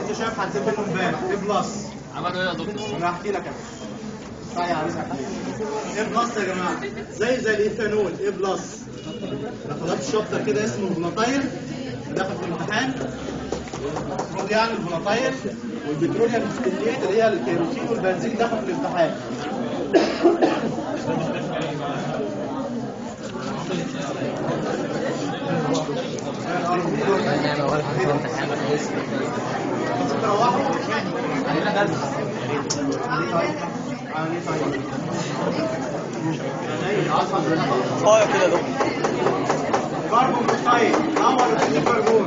لسه شايف حدتين منهم امبارح ايه بلس عملوا ايه يا دكتور؟ انا هحكي لك يا باشا تعالى يا عريس احكي ايه بلس يا جماعه زي زي الايثانول ايه بلس انا خدت شابتر كده اسمه الفولاتايل داخل في الامتحان المفروض يعني الفولاتايل والبتروليوم ديستيليت اللي هي الكيروسين والبنزين داخل في الامتحان نعمل اول حاجه في امتحان كويس تروحوا علينا درس كفايه كده يا دكتور كربون موnoxide نور الكربون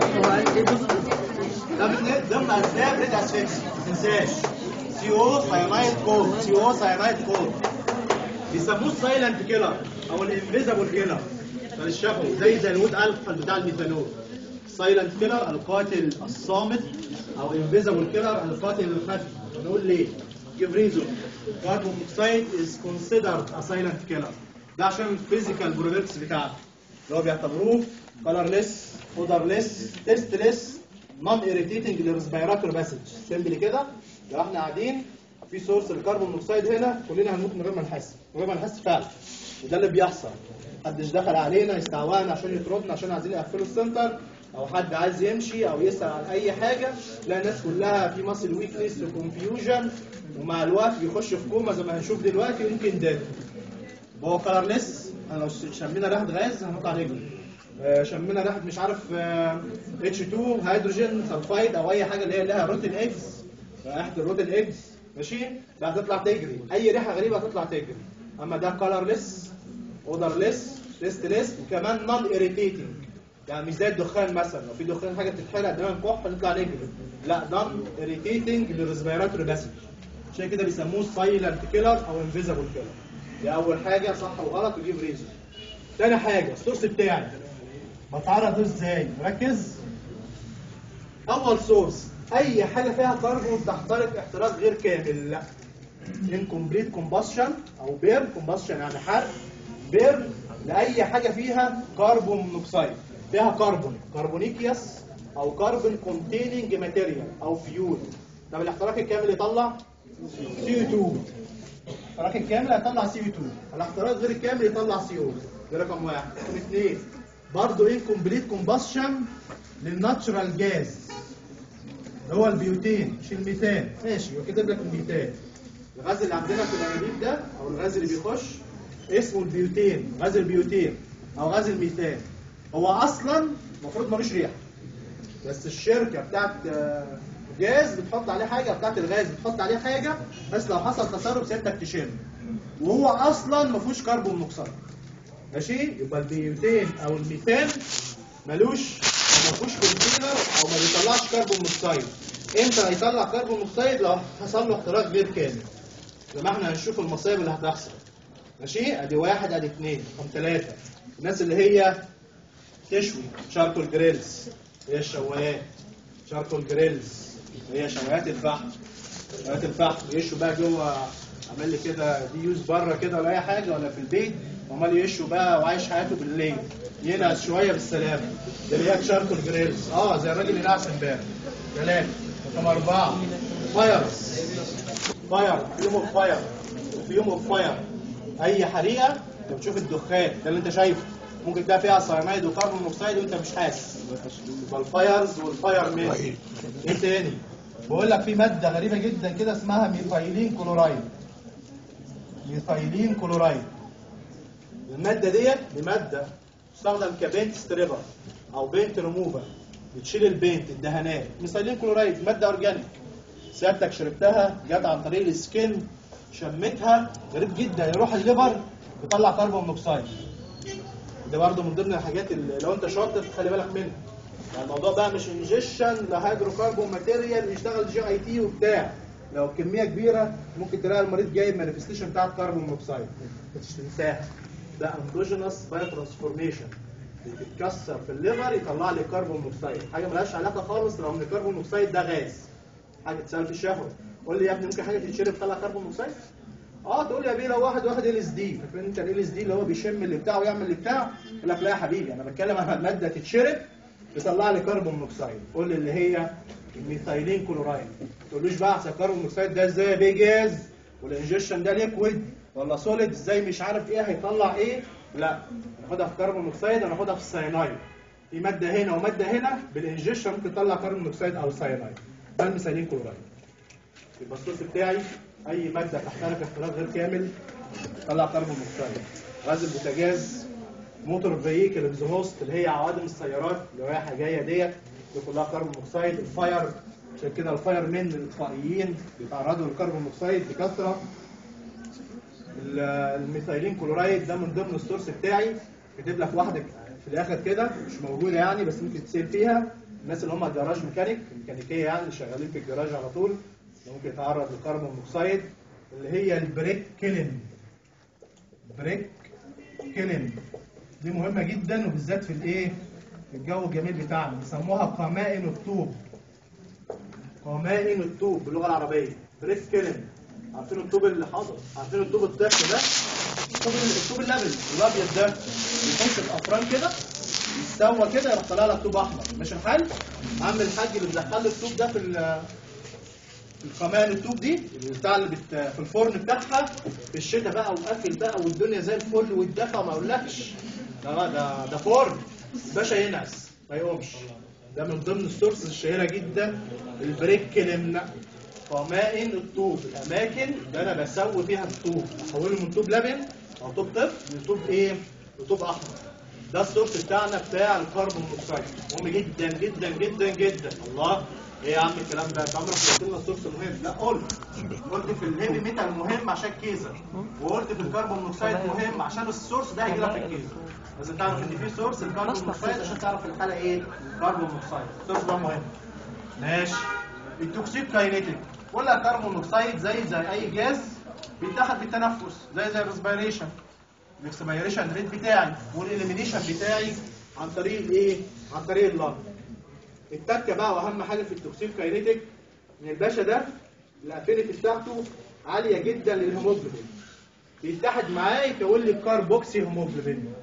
ده من ضمن اسباب ريد اسفكس ما تنساش سي او ساينايد كود سي او ساينايد كود بيسموه سايلنت كيلر او الانفيزبل كيلر فللشفوي زي زي الوود الفا بتاع الميثانول سايلنت كيلر القاتل الصامت او انفيزبل كيلر القاتل الخفي نقول ليه؟ give reason carbon monoxide is considered a silent killer ده عشان الفيزيكال بروبرتيز بتاعته اللي هو بيعتبروه colorless odorless tasteless non irritating للريسبيراتوري باسج سيمبلي كده لو احنا قاعدين في سورس الكربون مونوكسيد هنا كلنا هنموت من غير ما نحس من غير ما نحس فعلا وده اللي بيحصل محدش دخل علينا يستعوانا عشان يطردنا عشان عايزين يقفلوا السنتر او حد عايز يمشي او يسال عن اي حاجه تلاقي الناس كلها في ماسل ويكنس وكونفيوجن ومع الوقت بيخش في كوما زي ما هنشوف دلوقتي ويمكن ديد هو كلرلس انا لو شمينا ريحه غاز هنقطع رجلي آه، شمينا ريحه مش عارف اتش 2 هيدروجين سلفايد او اي حاجه اللي هي لها روتين ايجز ريحه الروتين ايجز ماشي لا هتطلع تجري اي ريحه غريبه هتطلع تجري اما ده كلرلس اودرلس تيستلس وكمان نون irritating يعني مش زي الدخان مثلا لو في دخان حاجه بتتحرق دايما كح نطلع نجري لا نون irritating للريسبيراتوري باسج عشان كده بيسموه سايلنت كيلر او انفيزبل كيلر دي اول حاجه صح وغلط وجيب ريزون تاني حاجه السورس بتاعي بتعرض له ازاي ركز اول سورس اي حاجه فيها كربون تحترق احتراق غير كامل لا incomplete combustion او بيرن combustion يعني حرق بيرن لاي حاجه فيها كربون مونوكسيد فيها كربون كربونيكيوس او كربون containing ماتيريال او فيول طب الاحتراق الكامل يطلع CO2 الاحتراق الكامل هيطلع CO2 الاحتراق غير الكامل يطلع CO ده رقم واحد رقم اثنين برضه incomplete combustion للناتشرال جاز اللي هو البيوتين مش الميثان ماشي وكاتب لك الميثان الغاز اللي عندنا في الانابيب ده او الغاز اللي بيخش اسمه البيوتين غاز البيوتين او غاز الميثان هو اصلا المفروض ملوش ريحه بس الشركه بتاعت آه، جاز بتحط عليه حاجه بتاعت الغاز بتحط عليه حاجه بس لو حصل تسرب سيادتك تشم وهو اصلا ما فيهوش كربون مكسر ماشي يبقى البيوتين او الميثان ملوش ما فيهوش كونتينر او ما بيطلعش كربون مكسيد امتى هيطلع كربون مكسيد لو حصل له احتراق غير كامل زي ما احنا هنشوف المصايب اللي هتحصل ماشي ادي واحد ادي اثنين رقم ثلاثه الناس اللي هي تشوي شاركول جريلز هي الشوايات شاركول جريلز هي شوايات الفحم شوايات الفحم يشوا بقى جوه عمل لي كده دي يوز بره كده ولا اي حاجه ولا في البيت وعمال يشوا بقى وعايش حياته بالليل ينقص شويه بالسلامه ده اللي هي شاركول جريلز اه زي الراجل اللي نعس امبارح ثلاثه رقم اربعه فايرز فاير في يوم اوف فاير في يوم اوف فاير اي حريقه انت بتشوف الدخان ده اللي انت شايفه ممكن تلاقي فيها ساينايد وكربون مونوكسيد وانت مش حاسس يبقى الفايرز والفاير مان ايه تاني بقول لك في ماده غريبه جدا كده اسمها ميثايلين كلورايد ميثايلين كلورايد الماده ديت دي ماده تستخدم كبينت ستريبر او بينت ريموفر بتشيل البينت الدهانات ميثايلين كلورايد ماده اورجانيك سيادتك شربتها جت عن طريق السكين شمتها غريب جدا يروح الليفر يطلع كربون مونوكسيد ده برضه من ضمن الحاجات اللي لو انت شاطر خلي بالك منها يعني الموضوع بقى مش انجكشن لهيدروكربون ماتيريال يشتغل جي اي تي وبتاع لو كميه كبيره ممكن تلاقي المريض جايب مانيفستيشن بتاعت كربون مونوكسيد مش تنساها ده اندوجينوس بايو ترانسفورميشن بتتكسر في الليفر يطلع لي كربون مونوكسيد حاجه ملهاش علاقه خالص رغم ان الكربون مونوكسيد ده غاز حاجه تسال في الشهوه قول لي يا ابني ممكن حاجه تتشرب تطلع كربون مونوكسيد اه تقول لي يا بيه لو واحد واخد ال اس دي فاكرين انت ال اس دي اللي هو بيشم اللي بتاعه ويعمل اللي بتاعه يقول لك لا يا حبيبي انا بتكلم عن ماده تتشرب تطلع لي كربون مونوكسيد قول لي اللي هي الميثايلين كلورايد ما تقولوش بقى احسن كربون مونوكسيد ده ازاي بيجز والانجكشن ده ليكويد ولا سوليد ازاي مش عارف ايه هيطلع ايه لا هناخدها في كربون مونوكسيد هناخدها في السيانايد في ماده هنا وماده هنا بالانجكشن ممكن تطلع كربون مونوكسيد او سيانايد ده الميثايلين كلورايد يبقى الصوص بتاعي اي ماده تحترق احتراق غير كامل طلع كربون مونوكسيد غاز البوتاجاز موتور فييكل اكزوست اللي هي عوادم السيارات اللي رايحه جايه ديت دي كلها كربون مونوكسيد الفاير عشان كده الفاير من الفائيين بيتعرضوا للكربون مونوكسيد بكثره ال- الميثايلين كلورايد ده من ضمن السورس بتاعي كاتب لك واحده في الاخر كده مش موجوده يعني بس ممكن تسيب فيها الناس اللي هم جراج ميكانيك ميكانيكيه يعني اللي شغالين في الجراج على طول ممكن يتعرض للكربون مونوكسيد اللي هي البريك كيلن بريك كيلن دي مهمه جدا وبالذات في الايه في الجو الجميل بتاعنا بيسموها قمائن الطوب قمائن الطوب باللغه العربيه بريك كيلن عارفين الطوب اللي حاضر عارفين الطوب الضخم ده الطوب الطوب اللبن الابيض ده بيخش في افران كده يستوى كده يروح طالع لك طوب احمر مش الحل عم الحاج اللي بيدخل لي الطوب ده في ال- في القمائن الطوب دي اللي بتاع اللي بت... في الفرن بتاعها في الشتاء بقى وقافل بقى والدنيا زي الفل والدفا ما اقولكش ده ده ده فرن الباشا ينعس ما يقومش ده من ضمن السورس الشهيره جدا البريك كلمنا قمائن الطوب الاماكن اللي انا بسوي فيها الطوب احوله من طوب لبن او طوب طفل لطوب ايه؟ لطوب احمر ده السورس بتاعنا بتاع الكربون مونوكسيد مهم جدا جدا جدا جدا الله ايه يا عم الكلام ده انت عمرك ما قلت لنا السورس المهم لا قلت قلت في الهيفي ميتال مهم عشان كيزه وقلت في الكربون مونوكسيد مهم عشان السورس ده هيجي لك في الكيزه لازم تعرف ان في سورس الكربون مونوكسيد عشان تعرف الحاله ايه كربون مونوكسيد السورس ده مهم ماشي التوكسيك كاينيتيك كل الكربون مونوكسيد زي زي اي جاز بيتاخد بالتنفس زي زي الريسبيريشن الاكسبيريشن ريت بتاعي والاليمينيشن بتاعي عن طريق الايه؟ عن طريق اللنج التكه بقى واهم حاجه في التوكسيك كاينيتيك ان الباشا ده الافينيتي بتاعته عاليه جدا للهيموجلوبين بيتحد معاه يكون لي كاربوكسي هيموجلوبين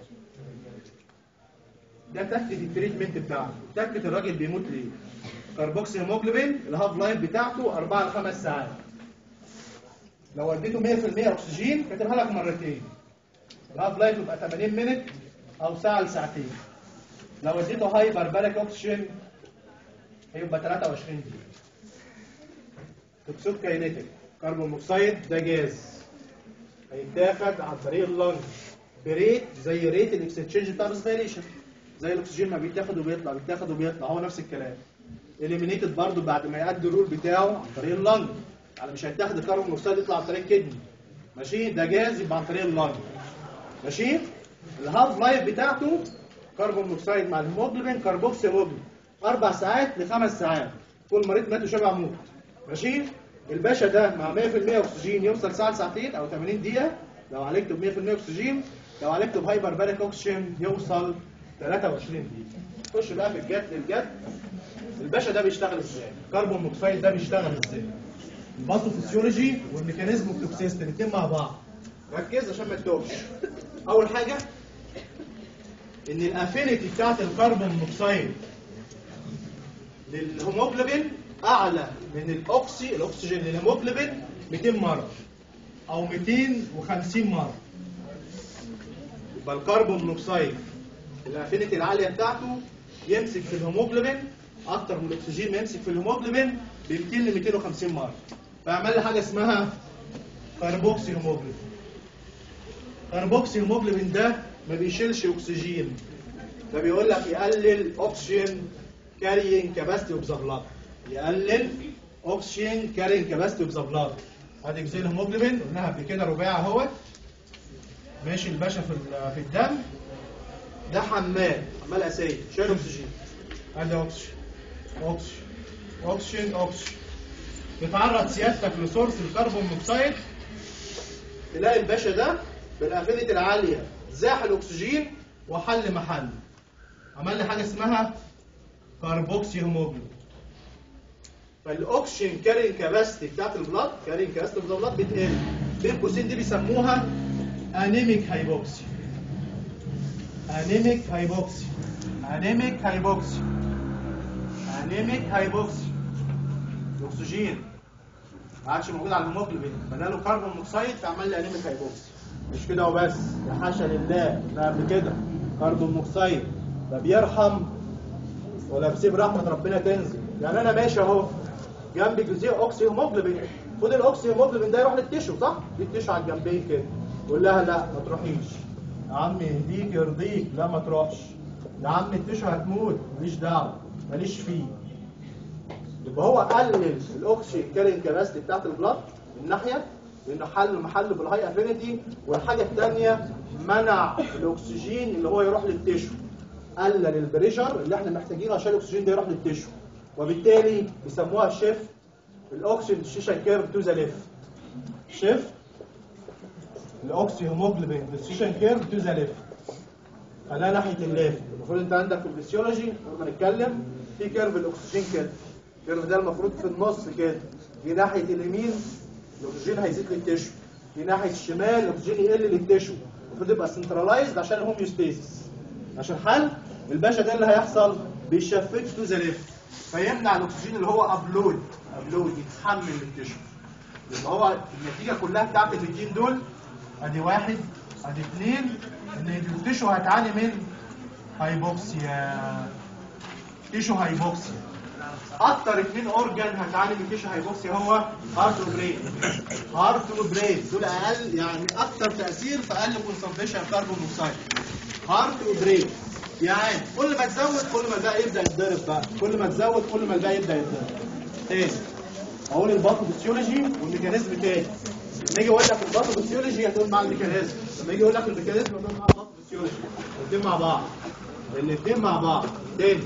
ده تكه التريتمنت بتاعه تكه الراجل بيموت ليه كاربوكسي هيموجلوبين الهاف لايف بتاعته 4 ل 5 ساعات لو اديته 100% اكسجين كاتبها لك مرتين الهاف لايف يبقى 80 مينت او ساعه لساعتين لو اديته هايبر بالك اوكسجين هيبقى 23 دقيقه توكسيك كاينيتيك كربون مونوكسيد ده جاز هيتاخد عن طريق اللنج بريت زي ريت الاكسشينج بتاع الريسبيريشن زي الاكسجين ما بيتاخد وبيطلع بيتاخد وبيطلع هو نفس الكلام اليمينيتد برضو بعد ما يأدي الرول بتاعه عن طريق اللنج يعني مش هيتاخد الكربون مونوكسيد يطلع عن طريق الكدني ماشي ده جاز يبقى عن طريق اللنج ماشي الهاف لايف بتاعته كربون مونوكسيد مع الهيموجلوبين كربوكسي هيموجلوبين اربع ساعات لخمس ساعات كل مريض مات وشبع موت ماشي الباشا ده مع 100% اكسجين يوصل ساعه ساعتين او 80 دقيقه لو عالجته ب 100% اكسجين لو عالجته بهايبر بالك اوكسجين يوصل 23 دقيقه خش بقى في الجد للجد الباشا ده بيشتغل ازاي كربون مونوكسيد ده بيشتغل ازاي الباثوفيسيولوجي والميكانيزم اوف توكسيستي الاثنين مع بعض ركز عشان ما تتوهش اول حاجه ان الافينيتي بتاعت الكربون مونوكسيد للهيموجلوبين اعلى من الاوكسي الاكسجين للهيموجلوبين 200 مره او 250 مره يبقى الكربون مونوكسيد الافينيتي العاليه بتاعته يمسك في الهيموجلوبين اكتر من الاكسجين ما يمسك في الهيموجلوبين ب 200 ل 250 مره فعمل لي حاجه اسمها كاربوكسي هيموجلوبين كاربوكسي هيموجلوبين ده ما بيشيلش اكسجين ده بيقول لك يقلل اوكسجين كارينج كاباسيتي اوف ذا بلاد يقلل اوكسجين كارينج كاباسيتي اوف ذا بلاد ادي جزيء الهيموجلوبين قلناها قبل كده رباعي اهوت ماشي الباشا في ال- في الدم ده حمال حمال اساسي شايل اكسجين ادي اوكسجين اوكسجين اوكسجين اوكسجين بتعرض سيادتك لسورس الكربون مونوكسيد تلاقي الباشا ده بالافينيتي العاليه زاح الاكسجين وحل محل عمل لي حاجه اسمها كاربوكسي هيموجلوبين فالاكسجين كارين كاباسيتي بتاعت البلاد كارين كاباسيتي بتاعت البلاد بتقل بين قوسين دي بيسموها انيميك هايبوكسي انيميك هايبوكسي انيميك هايبوكسي انيميك هايبوكسي الاكسجين ما عادش موجود على الهيموجلوبين بداله كربون مونوكسيد فعمل لي انيميك هايبوكسي مش كده وبس يا حاشا لله لا قبل كده كربون مونوكسيد لا بيرحم ولا بسيب رحمه ربنا تنزل يعني انا ماشي اهو جنبي جزيء اوكسي هيموجلوبين خد الاوكسي هيموجلوبين ده يروح للتيشو صح؟ دي التيشو على الجنبين كده قول لها لا ما تروحيش يا عم يهديك يرضيك لا ما تروحش يا عم التيشو هتموت ماليش دعوه ماليش فيه يبقى هو قلل الاوكسجين كارين كباستي بتاعت البلاد من ناحيه لانه حل محل بالهاي افينيتي والحاجه الثانيه منع الاكسجين اللي هو يروح للتيشو قلل البريشر اللي احنا محتاجينه عشان الاكسجين ده يروح للتيشو وبالتالي بيسموها شيفت الاوكسجين شيشن كيرف تو ذا ليفت شيفت الاوكسي هيموجلوبين ديسيشن كيرف تو ذا ليفت خليها ناحيه الليفت المفروض انت عندك في الفسيولوجي لما نتكلم في كيرف الاكسجين كده الكيرف ده المفروض في النص كده في ناحيه اليمين الاكسجين هيزيد للتشو في ناحيه الشمال الاكسجين يقل للتشو المفروض يبقى سنترلايزد عشان الهوميوستاسيس عشان حل الباشا ده اللي هيحصل بيشفت تو ذا ليفت فيمنع الاكسجين اللي هو ابلود ابلود يتحمل للتشو يبقى هو النتيجه كلها بتاعت الاثنين دول ادي واحد ادي اثنين ان التشو هتعاني من هايبوكسيا تيشو هايبوكسيا اكتر اثنين اورجان هتعاني من تيشو هايبوكسيا هو هارت وبرين هارت وبرين دول اقل يعني اكتر تاثير في اقل كونسنتريشن كربون مونوكسيد هارت وبرين يعني كل ما تزود كل ما الباقي يبدا يتضرب بقى كل ما تزود كل ما الباقي يبدا يتضرب تاني اقول الباثوفيسيولوجي والميكانيزم تاني لما يجي يقول لك الباثوفيسيولوجي هتقول مع الميكانيزم لما يجي يقول لك الميكانيزم هتقول مع الباثوفيسيولوجي الاثنين مع بعض الاثنين مع بعض تاني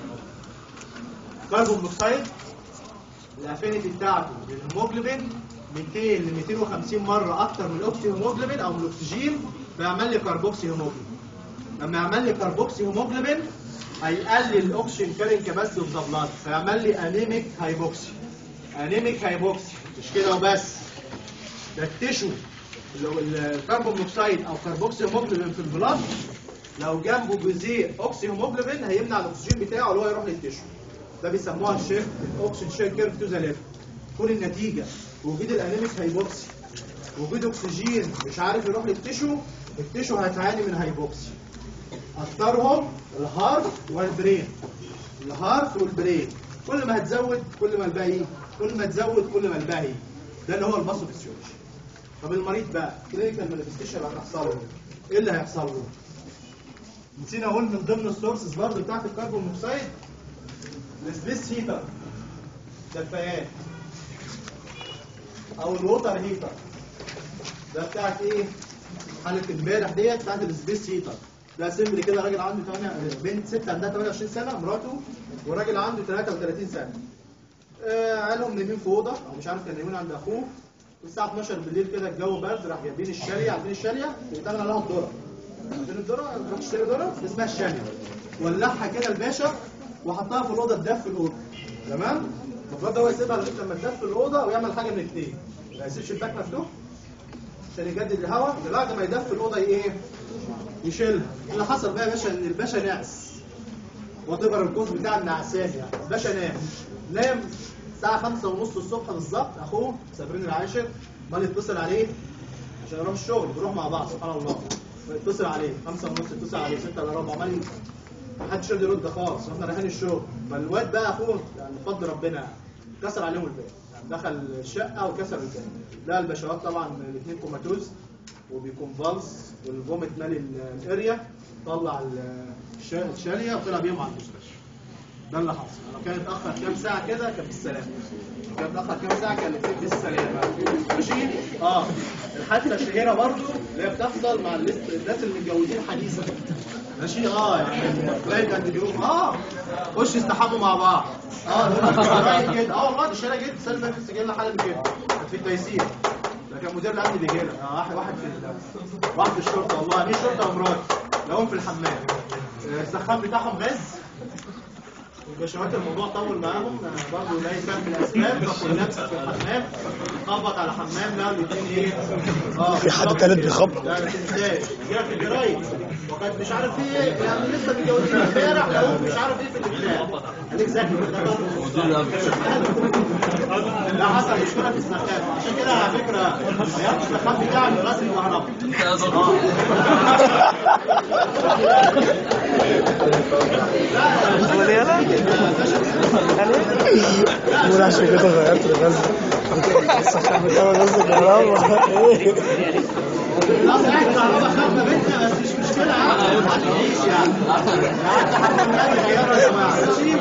كربون مونوكسيد الافينيتي بتاعته للهيموجلوبين 200 ل 250 مره اكتر من الاكسي هيموجلوبين او من الاكسجين فيعمل لي كربوكسي هيموجلوبين لما يعمل لي كربوكسي هيموجلوبين هيقلل الاكسجين كارين كباسيتي اوف ذا بلاد فيعمل لي انيميك هايبوكسي انيميك هايبوكسي مش كده وبس ده التشو لو الكربون مونوكسيد او كربوكسي هيموجلوبين في البلاد لو جنبه جزيء اوكسي هيموجلوبين هيمنع الاكسجين بتاعه اللي هو يروح للتشو ده بيسموها الشيفت الاوكسجين شير كيرف تو ذا ليفت تكون النتيجه وجود الانيميك هايبوكسي وجود اكسجين مش عارف يروح للتشو التشو هتعاني من هايبوكسي اكثرهم الهارت والبرين الهارت والبرين كل ما هتزود كل ما الباقي كل ما تزود كل ما الباقي ده اللي هو الباثوفيسيولوجي طب المريض بقى كلينيكال مانيفستيشن اللي هتحصل له ايه اللي هيحصل له؟ نسينا اقول من ضمن السورسز برضه بتاعت الكربون مونوكسيد السبيس هيتر دفايات او الووتر هيتر ده بتاعت ايه؟ حالة امبارح ديت بتاعت السبيس هيتر ده سمري كده راجل عنده 8 بنت ست عندها 28 سنه مراته وراجل عنده 33 سنه آه قالهم نايمين في اوضه او مش عارف كان نايمين عند اخوه الساعه 12 بالليل كده الجو برد راح جايبين الشاليه عارفين الشاليه بيتعمل عليها الذره عارفين الذره تروح تشتري ذره اسمها الشاليه ولعها كده الباشا وحطها في الاوضه تدفي الاوضه تمام المفروض هو يسيبها لغايه لما تدفي الاوضه ويعمل حاجه من الاثنين ما يسيبش الباك مفتوح عشان يجدد الهواء بعد ما يدفي الاوضه ايه يشيلها اللي حصل بقى يا باشا ان الباشا نعس وتبر الكوز بتاع النعسان يعني الباشا نام نام الساعة خمسة ونص الصبح بالظبط أخوه سابرين العاشر مال يتصل عليه عشان يروح الشغل بيروح مع بعض سبحان الله يتصل عليه خمسة ونص يتصل عليه ستة إلا ربع مال محدش راضي يرد خالص واحنا رايحين الشغل فالواد بقى أخوه يعني بفضل ربنا كسر عليهم الباب يعني دخل الشقة وكسر الباب لا الباشوات طبعا الاثنين كوماتوز وبيكونفالس والفوميت مالي الاريا طلع الشاليه وطلع بيهم على المستشفى ده اللي حصل لو كان اتاخر كام ساعه كده كان بالسلامه لو كان اتاخر كام ساعه كان بالسلامه ماشي اه الحادثه الشهيره برضو اللي هي بتحصل مع الناس اللي متجوزين حديثا ماشي اه يعني تلاقي عند اليوم اه خش استحموا مع بعض اه كده اه والله دي الشارع جدا السنه اللي فاتت سجلنا حاله كده كانت في التيسير ده كان مدير الامن بيجي لنا اه واحد واحد في واحد في الشرطه والله مين شرطه ومراتي لهم في الحمام السخان بتاعهم غاز الباشوات الموضوع طول معاهم برضه لا يفهم الاسباب فكل نفس في الحمام خبط على حمام لا الاثنين ايه اه في حد تالت بيخبط لا ما تنساش جه في الجرايد وكانت مش عارف ايه يعني لسه متجوزين امبارح لو مش عارف ايه في البتاع خليك ذكي ده بيحصل مشكله في السخان عشان كده على فكره غياب السخان بتاعك لازم الكهرباء يا دكتور بقول عشان كده غيرت الغاز السخان بتاع غاز الكهرباء ايه لا صحيح الكهرباء خارجه بيتنا بس مش مشكله عادي هتعيش يعني حتى حتى من اي غيار يا جماعه ماشي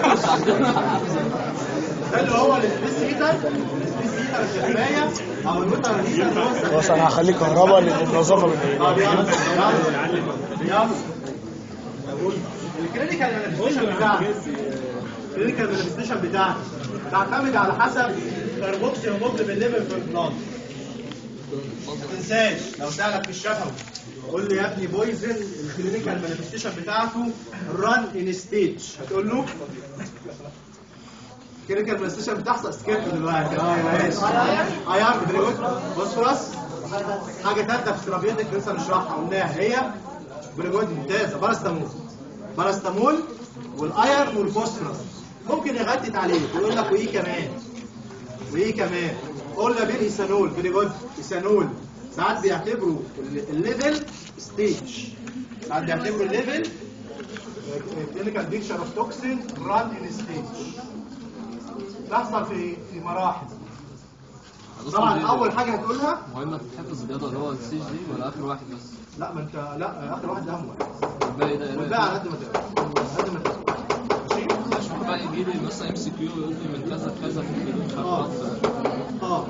ده اللي هو السبيس هيتر السبيس هيتر الشفايه او الوتر هيتر اللي هو السخان. بس انا هخليه كهرباء لان النظافه من اه يلا يلا يلا الكلينيكال مانيفستيشن بتاعك الكلينيكال مانيفستيشن بتاعك تعتمد على حسب كاربوكسي هيموجلوبين ليفل في البلاد ما تنساش لو سالك في الشفوي قول له يا ابني بويزن الكلينيكال مانيفستيشن بتاعته ران ان ستيج هتقول له الكلينيكال مانيفستيشن بتحصل سكيب دلوقتي اه ماشي ايار بريوت فوسفورس حاجه ثالثه في السيرابيوتيك لسه نشرحها قلناها هي بريوت ممتازه باراستامول باراستامول والايرن والفوسفورس ممكن يغتت عليك ويقول لك وايه كمان وايه كمان قلنا بين ايثانول بريجود ايثانول ساعات بيعتبروا ال- الليفل ستيج ساعات بيعتبروا الليفل كلينيكال بيكشر اوف توكسين ران ان ستيج تحصل في في مراحل طبعا اول حاجه هتقولها مهم تتحفظ الرياضه اللي هو السي جي ولا اخر واحد بس لا ما انت لا اخر واحد اهم واحد الباقي ده والباقي على قد ما تقدر على قد ما تقدر ماشي مش بقى يجي لي مثلا ام سي كيو يقول لي من كذا لكذا في الكيلو مش اه عارف اه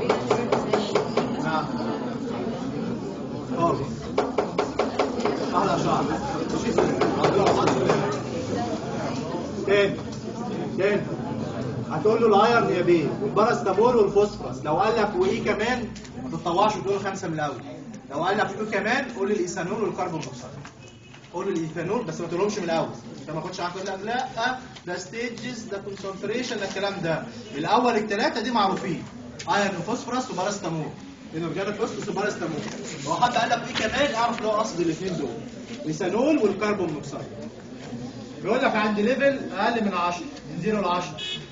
نعم اه احلى شعر ماشي تاني تاني هتقول له الايرن يا بيه والباراستامول والفوسفورس لو قال لك وايه كمان ما تطوعش وتقول له خمسه من الاول لو قال لك ايه كمان قول لي الايثانول والكربون موكسيد قول له الايثانول بس ما تقولهمش من الاول انت ما كنتش عارف تقول لك لا ده ستيجز ده كونسنتريشن ده الكلام ده الاول الثلاثه دي معروفين ايرن وفوسفورس وباراستامول انرجينيك فوسفورس وباراستامول لو حد قال لك ايه كمان اعرف اللي هو قصد الاثنين دول الايثانول والكربون موكسيد بيقول لك عندي ليفل اقل من 10 من 0 ل 10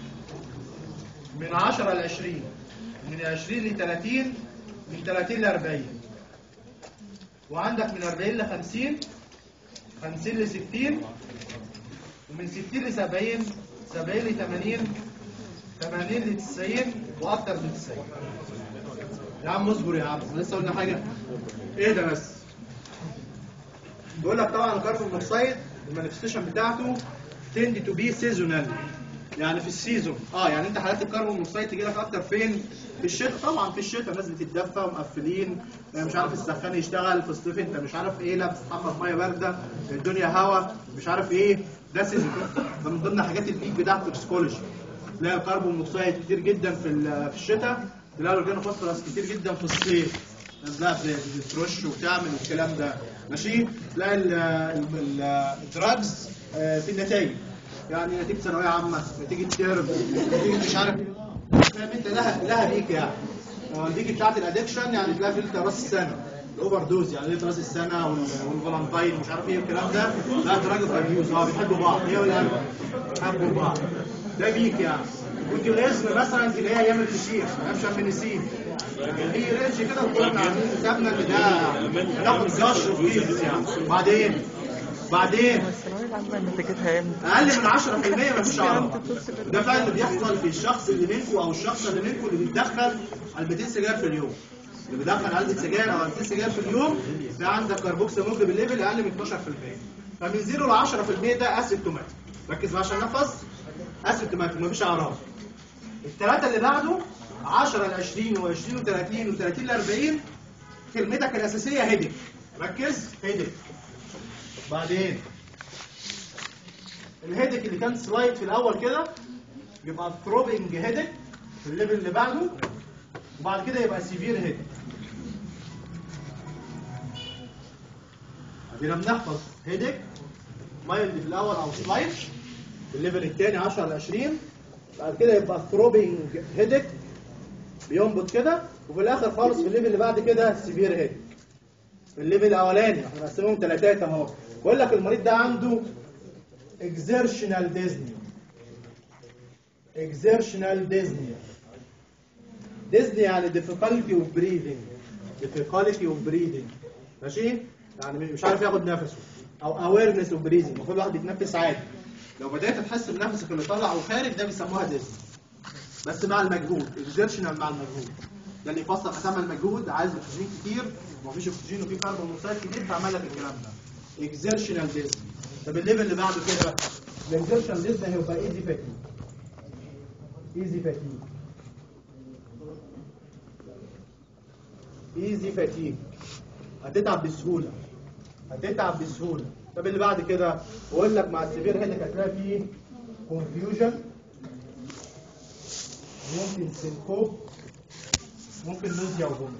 من 10 ل 20 من 20 ل 30 من 30 ل 40 وعندك من 40 ل 50 50 ل 60 ومن 60 ل 70 70 ل 80 80 ل 90 واكتر من 90 يا عم اصبر يا عم لسه قلنا حاجه ايه ده بس بيقول لك طبعا الكربون موكسيد المانيفستيشن بتاعته تند تو بي سيزونال يعني في السيزون اه يعني انت حالات الكربون موكسيد تجي لك اكتر فين في الشتاء طبعا في الشتاء الناس بتتدفى ومقفلين مش عارف السخان يشتغل في الصيف انت مش عارف ايه لابس حمى في ميه بارده الدنيا هوا مش عارف ايه ده سيزون ده من ضمن حاجات البيك بتاعت التوكسيكولوجي تلاقي الكربون موكسيد كتير جدا في ال- في الشتاء تلاقي الاورجانو فوسفورس كتير جدا في الصيف لا بترش وتعمل والكلام ده ماشي تلاقي ال- ال- ال- الدراجز آه، في النتائج يعني نتيجه ثانويه عامه نتيجه ترم نتيجه مش عارف ايه فاهم انت لها لها بيك يعني آه، البيك بتاعت الادكشن يعني تلاقي في راس السنه الاوفر دوز يعني ليه راس السنه وال- والفالنتاين مش عارف ايه والكلام ده لا دراج ابيوز اه بيحبوا بعض هي ولا أنا؟ بيحبوا بعض ده بيك يعني والجلاسم مثلا تلاقيها ايام الفشيخ ايام شمبنسين في رينج كده وكنا عاملين حسابنا ان ده هناخد جاش وفيز يعني بعدين بعدين الثانويه العامه نتيجتها امتى؟ اقل من 10% مفيش عرض ده فعلا اللي بيحصل في الشخص اللي منكم او الشخص اللي منكم اللي بيتدخل علبتين سجاير في اليوم اللي بيدخل علبه سجاير او علبتين سجاير في اليوم ده عندك كربوكسي موجب الليفل اقل من 12% فمن 0 ل 10% ده اسيمتوماتيك ركز بقى عشان نفس اسيمتوماتيك مفيش اعراض الثلاثه اللي بعده 10 ل 20 و20 و30 و30 ل 40 كلمتك الاساسيه هيدك ركز هيدك بعدين الهيدك اللي كان سلايد في الاول كده يبقى ثروبنج هيدك في الليفل اللي بعده وبعد كده يبقى سيفير هيدك ادينا بنحفظ هيدك مايلد في الاول او سلايد في الليفل الثاني 10 ل 20 بعد كده يبقى ثروبنج هيدك بينبض كده وفي الاخر خالص في الليفل اللي بعد كده سيفير هيدك الليفل الاولاني احنا مقسمهم ثلاثات اهو بقول لك المريض ده عنده exertional dyspnea exertional dyspnea ديزني يعني difficulty of breathing difficulty of breathing ماشي يعني مش عارف ياخد نفسه او awareness of breathing المفروض الواحد يتنفس عادي لو بدات تحس بنفسك اللي طالع وخارج ده بيسموها ديزني بس مع المجهود exertional مع المجهود ده اللي يفسر اسامه المجهود عايز اكسجين كتير ومفيش اكسجين وفي كربون مونوكسيد كتير فعمل لك الكلام ده exertional ديزني طب الليفل اللي بعده كده الاكزertional ديزني هيبقى ايزي فاتيج ايزي فاتيج ايزي فاتيج هتتعب بسهوله هتتعب بسهوله طب اللي بعد كده بقول لك مع السيفير هيدك هتلاقي فيه كونفيوجن ممكن سنكوب ممكن نوزيا وفوميت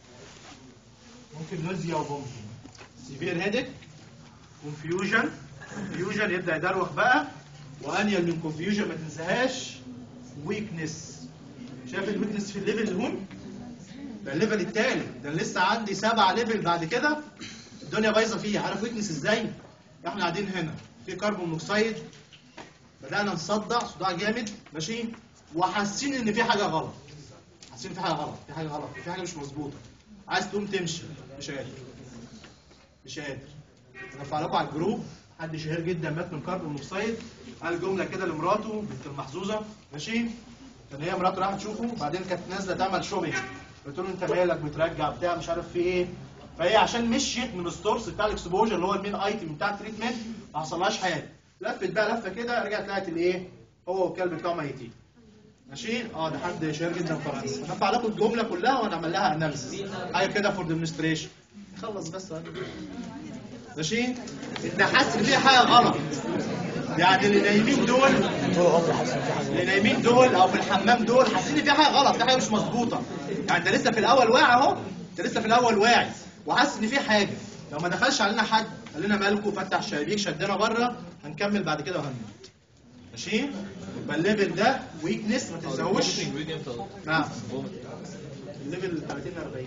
ممكن نوزيا وفوميت سيفير هيدك كونفيوجن كونفيوجن يبدا يدروخ بقى وانيل من كونفيوجن ما تنساهاش ويكنس شايف الويكنس في الليفل اللي هون ده الليفل التالي ده أنا لسه عندي سبع ليفل بعد كده الدنيا بايظه فيها عارف ويكنس ازاي احنا قاعدين هنا في كربون مونوكسيد بدانا نصدع صداع جامد ماشي وحاسين ان في حاجه غلط حاسين في حاجه غلط في حاجه غلط في حاجه مش مظبوطه عايز تقوم تمشي مش قادر مش قادر رفع لكم على الجروب حد شهير جدا مات من كربون مونوكسيد قال جمله كده لمراته بنت المحظوظه ماشي كان هي مراته راحت تشوفه بعدين كانت نازله تعمل شوبينج قلت له انت مالك بترجع بتاع مش عارف في ايه فهي عشان مشيت من الستورس بتاع الاكسبوجر اللي هو المين ايتم بتاع التريتمنت ما حصلهاش حاجه لفت بقى لفه كده رجعت لقت الايه هو والكلب بتاعه ميتين ماشي اه ده حد شهير جدا في فرنسا هرفع لكم الجمله كلها ونعمل لها اناليسيس حاجه كده فور ديمونستريشن خلص بس هذا. ماشي انت حاسس ان في حاجه غلط يعني اللي نايمين دول طول عمري حاسس ان في حاجه اللي نايمين دول او في الحمام دول حاسين ان في حاجه غلط في حاجه مش مظبوطه يعني انت لسه في الاول واعي اهو انت لسه في الاول واعي وحاسس ان في حاجه لو ما دخلش علينا حد قال لنا مالكم فتح الشبابيك شدنا بره هنكمل بعد كده وهنموت ماشي يبقى الليفل ده ويكنس ما تنساهوش ويجي امتى؟ نعم الليفل 30 ل 40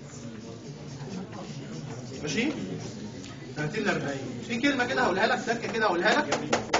ماشي 30 ل 40 في كلمه كده هقولها لك سكه كده هقولها لك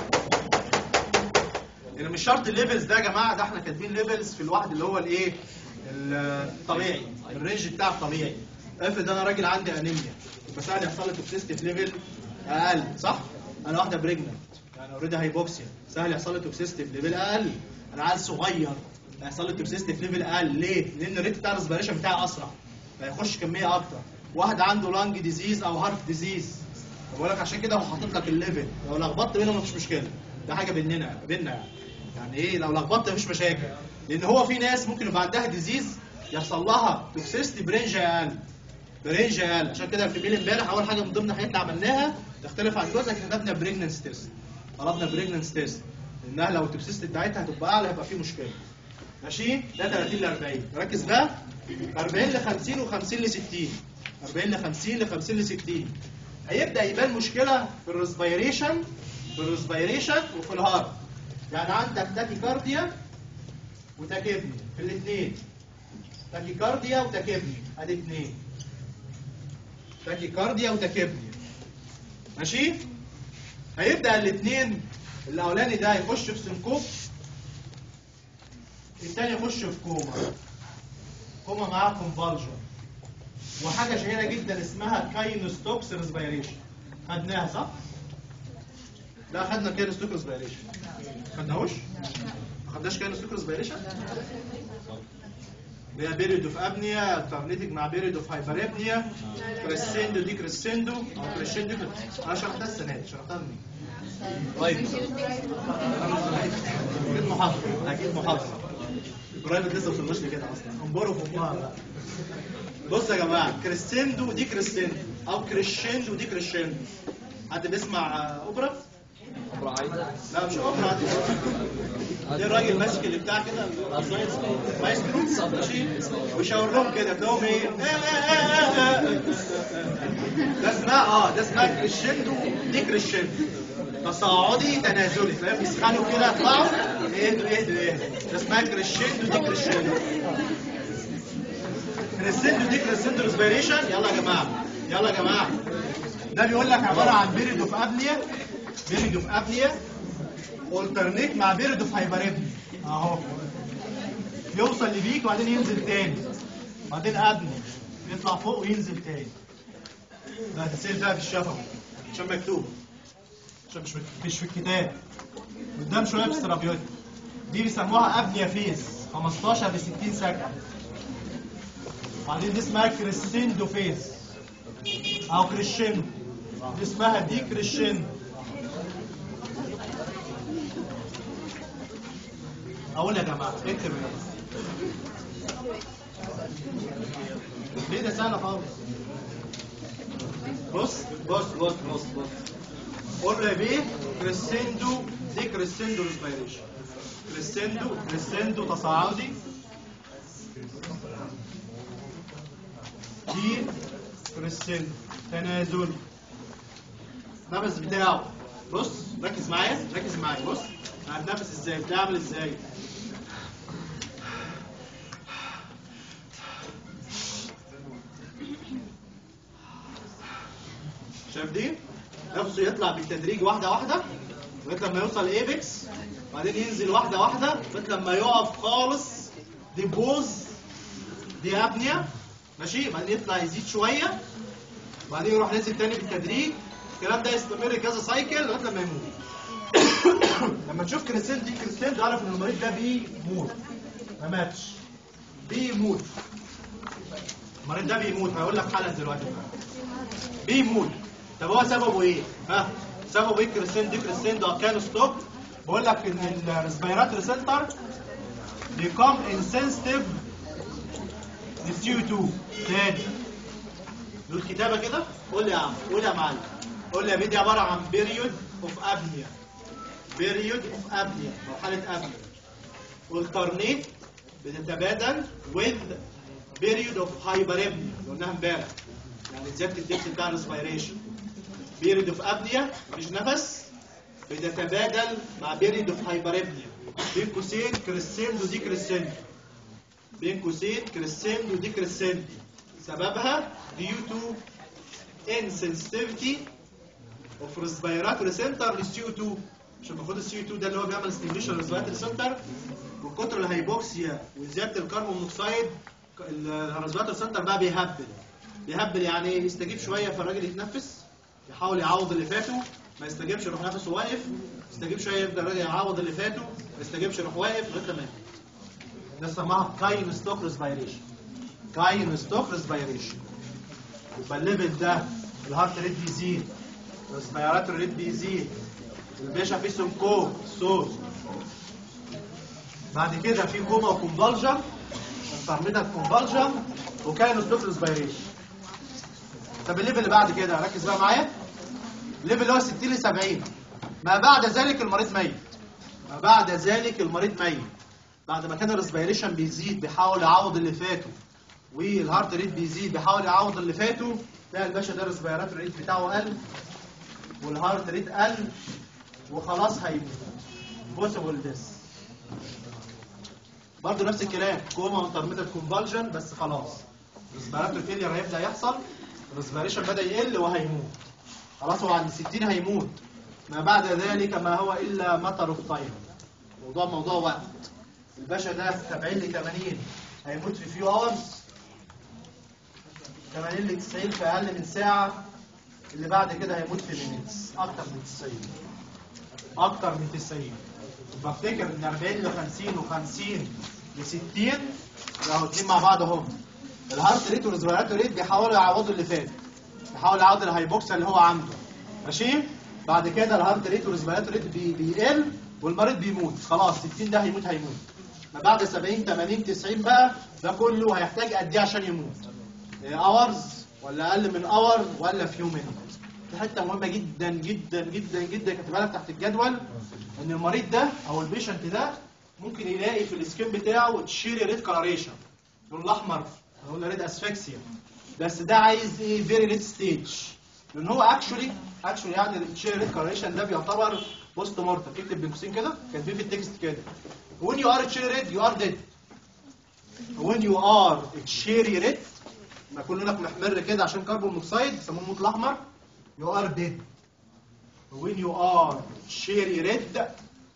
يعني مش شرط الليفلز ده يا جماعه ده احنا كاتبين ليفلز في الواحد اللي هو الايه الطبيعي الرينج بتاع الطبيعي افرض انا راجل عندي انيميا بس انا يحصل لي توكسيستي في ليفل اقل صح انا واحده بريجننت يعني اوريدي هايبوكسيا سهل يحصل لي توكسيستي في ليفل اقل انا عيل صغير هيحصل لي توكسيستي في ليفل اقل ليه لان الريت بتاع الريسبيريشن بتاعي اسرع فيخش كميه اكتر واحد عنده لانج ديزيز او هارت ديزيز بقول لك عشان كده هو حاطط لك الليفل لو لخبطت بينهم مفيش مشكله ده حاجه بيننا بيننا يعني يعني ايه لو لخبطت مفيش مشاكل لان هو في ناس ممكن يبقى عندها ديزيز يحصل لها توكسيستي برينج اقل برينج اقل عشان كده في ميل امبارح اول حاجه من ضمن الحاجات اللي عملناها تختلف عن جوزك كتبنا بريجننس تيست طلبنا بريجننس تيست لانها لو التوكسيستي بتاعتها هتبقى اعلى هيبقى في مشكله ماشي ده 30 ل 40 ركز بقى 40 ل 50 و50 ل 60 40 ل 50 ل 50 ل 60 هيبدا يبان مشكله في الريسبيريشن في الريسبيريشن وفي الهارت يعني عندك تاكيكارديا وتاكيبني في الاثنين تاكيكارديا وتاكيبني ادي اثنين تاكيكارديا وتاكيبني ماشي هيبدا الاثنين الاولاني ده يخش في سنكوب الثاني يخش في كوما كوما معاه كونفالجن وحاجه شهيره جدا اسمها كاينوستوكس ريسبيريشن خدناها صح؟ لا خدنا كاينوستوكس ريسبيريشن خدناهوش؟ ما خدناش كاينوستوكس ريسبيريشن؟ اللي هي بيريد اوف ابنيا الترنيتنج مع بيريد اوف هايبرابنيا كريسندو دي كريسندو او كريسندو دي انا شرحتها السنه دي شرحتها منين؟ طيب اكيد محاضره اكيد محاضره قريب لسه ما وصلناش لكده اصلا انبروا في امها بقى بص يا جماعه كريسندو دي كريسندو او كريشندو دي كريشندو حد بيسمع آه، اوبرا؟ لا مش اوبرا دي ده الراجل ماسك اللي بتاع كده مايسترو ماشي ويشاور لهم كده تلاقيهم ايه ده اسمها اه ده اسمها كريشندو دي كريشندو تصاعدي تنازلي تلاقيهم يسخنوا كده يطلعوا اهدوا اهدوا اهدوا ده اسمها كريشندو دي كريشندو كريسندو دي كريسندو ريسبيريشن يلا يا جماعه يلا يا جماعه ده بيقول لك عباره عن بيريد اوف ابنيا بيريد اوف ابنيا والترنيت مع بيريد اوف هايبريبنيا اهو يوصل لبيك وبعدين ينزل تاني بعدين ابني يطلع فوق وينزل تاني ده هتتسال بقى في الشفوي عشان مكتوب عشان مش مش في الكتاب قدام شويه في السيرابيوتيك دي بيسموها ابنيا فيز 15 ل 60 سكند بعدين دي اسمها كريسيندو فيز او كريشيندو دي اسمها دي كريشيندو اقول يا جماعه اكتب يا جماعه ليه ده سهله خالص بص بص بص بص بص قول له يا بيه كريسيندو دي كريسيندو ريسبيريشن كريسيندو كريسيندو تصاعدي دي كريسيندو تنازلي النفس بتاعه بص ركز معايا ركز معايا بص هتنفس ازاي بتعمل ازاي شايف دي نفسه يطلع بالتدريج واحده واحده لغايه لما يوصل ايبكس بعدين ينزل واحده واحده لغايه لما يقف خالص دي بوز دي ابنيا ماشي بعدين يطلع يزيد شويه بعدين يروح نازل تاني بالتدريج الكلام ده يستمر كذا سايكل لغايه لما يموت لما تشوف كريستين دي كريستين تعرف ان المريض ده بيموت ما ماتش بيموت المريض ده بيموت هقول لك حالا دلوقتي بيموت طب هو سببه ايه؟ ها؟ سببه ايه كريستين دي كريستين ده كان ستوب بقول لك ان الريسبيراتوري سنتر become insensitive للسي 2 تاني له الكتابه كده قول لي يا عم قول يا معلم قول لي يا بيدي عباره عن بيريود اوف ابنيا بيريود اوف ابنيا مرحله ابنيا والترنيت بتتبادل with period of hyperemnia اللي قلناها امبارح يعني زياده الدبس بتاع الريسبيريشن بيريد اوف ابنيا مفيش نفس بتتبادل مع بيريد اوف هايبريبنيا بين قوسين كريسيندو دي كريسيندو بين قوسين كريسيندو دي كريسيندو سببها due to insensitivity of respiratory center للسي او 2 عشان المفروض السي او 2 ده اللي هو بيعمل ستيميشن للريسبيراتوري سنتر من كتر الهيبوكسيا وزياده الكربون مونوكسيد الريسبيراتوري سنتر بقى بيهبل بيهبل يعني ايه يستجيب شويه فالراجل يتنفس يحاول يعوض اللي فاته ما يستجيبش يروح نفسه واقف يستجيب شويه يبدا الراجل يعوض اللي فاته ما يستجيبش يروح واقف لغايه ما يموت. ده اسمها كاين ستوك ريسبيريشن كاين ستوك ريسبيريشن يبقى الليفل ده الهارت ريت بيزيد الريسبيراتوري ريت بيزيد الباشا فيه سنكو صوت بعد كده في كوما وكونفالجن انترميدال كونفالجن وكاين ستوك ريسبيريشن طب الليفل اللي بعد كده ركز بقى معايا الليفل اللي هو 60 ل 70 ما بعد ذلك المريض ميت ما بعد ذلك المريض ميت بعد ما كان الريسبيريشن بيزيد بيحاول يعوض اللي فاته والهارت ريت بيزيد بيحاول يعوض اللي فاته تلاقي الباشا ده الريسبيرات ريت بتاعه قل والهارت ريت قل وخلاص هيموت بوسيبل ديس برضه نفس الكلام كوما وانترميتد كونفالجن بس خلاص الريسبيراتوري فيلير هيبدا يحصل الريسبيريشن بدا يقل وهيموت خلاص هو عند 60 هيموت ما بعد ذلك ما هو الا مطر اوف تايم موضوع موضوع وقت الباشا ده 70 ل 80 هيموت في فيو اورز 80 ل 90 في اقل من ساعه اللي بعد كده هيموت في مينيتس اكتر من 90 اكتر من 90 بفتكر ان 40 ل 50 و50 ل 60 اهو اتنين مع بعض اهم الهارت ريت والريسبيراتوري ريت بيحاولوا يعوضوا اللي فات بيحاول يعوض الهايبوكسيا اللي هو عنده ماشي بعد كده الهارت ريت والريسبيراتوري ريت بي بيقل والمريض بيموت خلاص 60 ده هيموت هيموت ما بعد 70 80 90 بقى ده كله هيحتاج قد ايه عشان يموت اورز ولا اقل من اور ولا فيو مينيت دي حته مهمه جدا جدا جدا جدا كاتبها لك تحت الجدول ان المريض ده او البيشنت ده ممكن يلاقي في السكين بتاعه تشيري ريد كلاريشن اللون الاحمر قلنا ريد اسفكسيا بس ده عايز ايه فيري ريد ستيج لان هو اكشولي اكشولي يعني التشيري ريد كلاريشن ده بيعتبر بوست مورتم اكتب بين قوسين كده كاتبين في التكست كده when you are cherry red you are dead when you are cherry red ما يكون لونك محمر كده عشان كربون مونوكسيد بيسموه الموت الاحمر you are dead when you are cherry red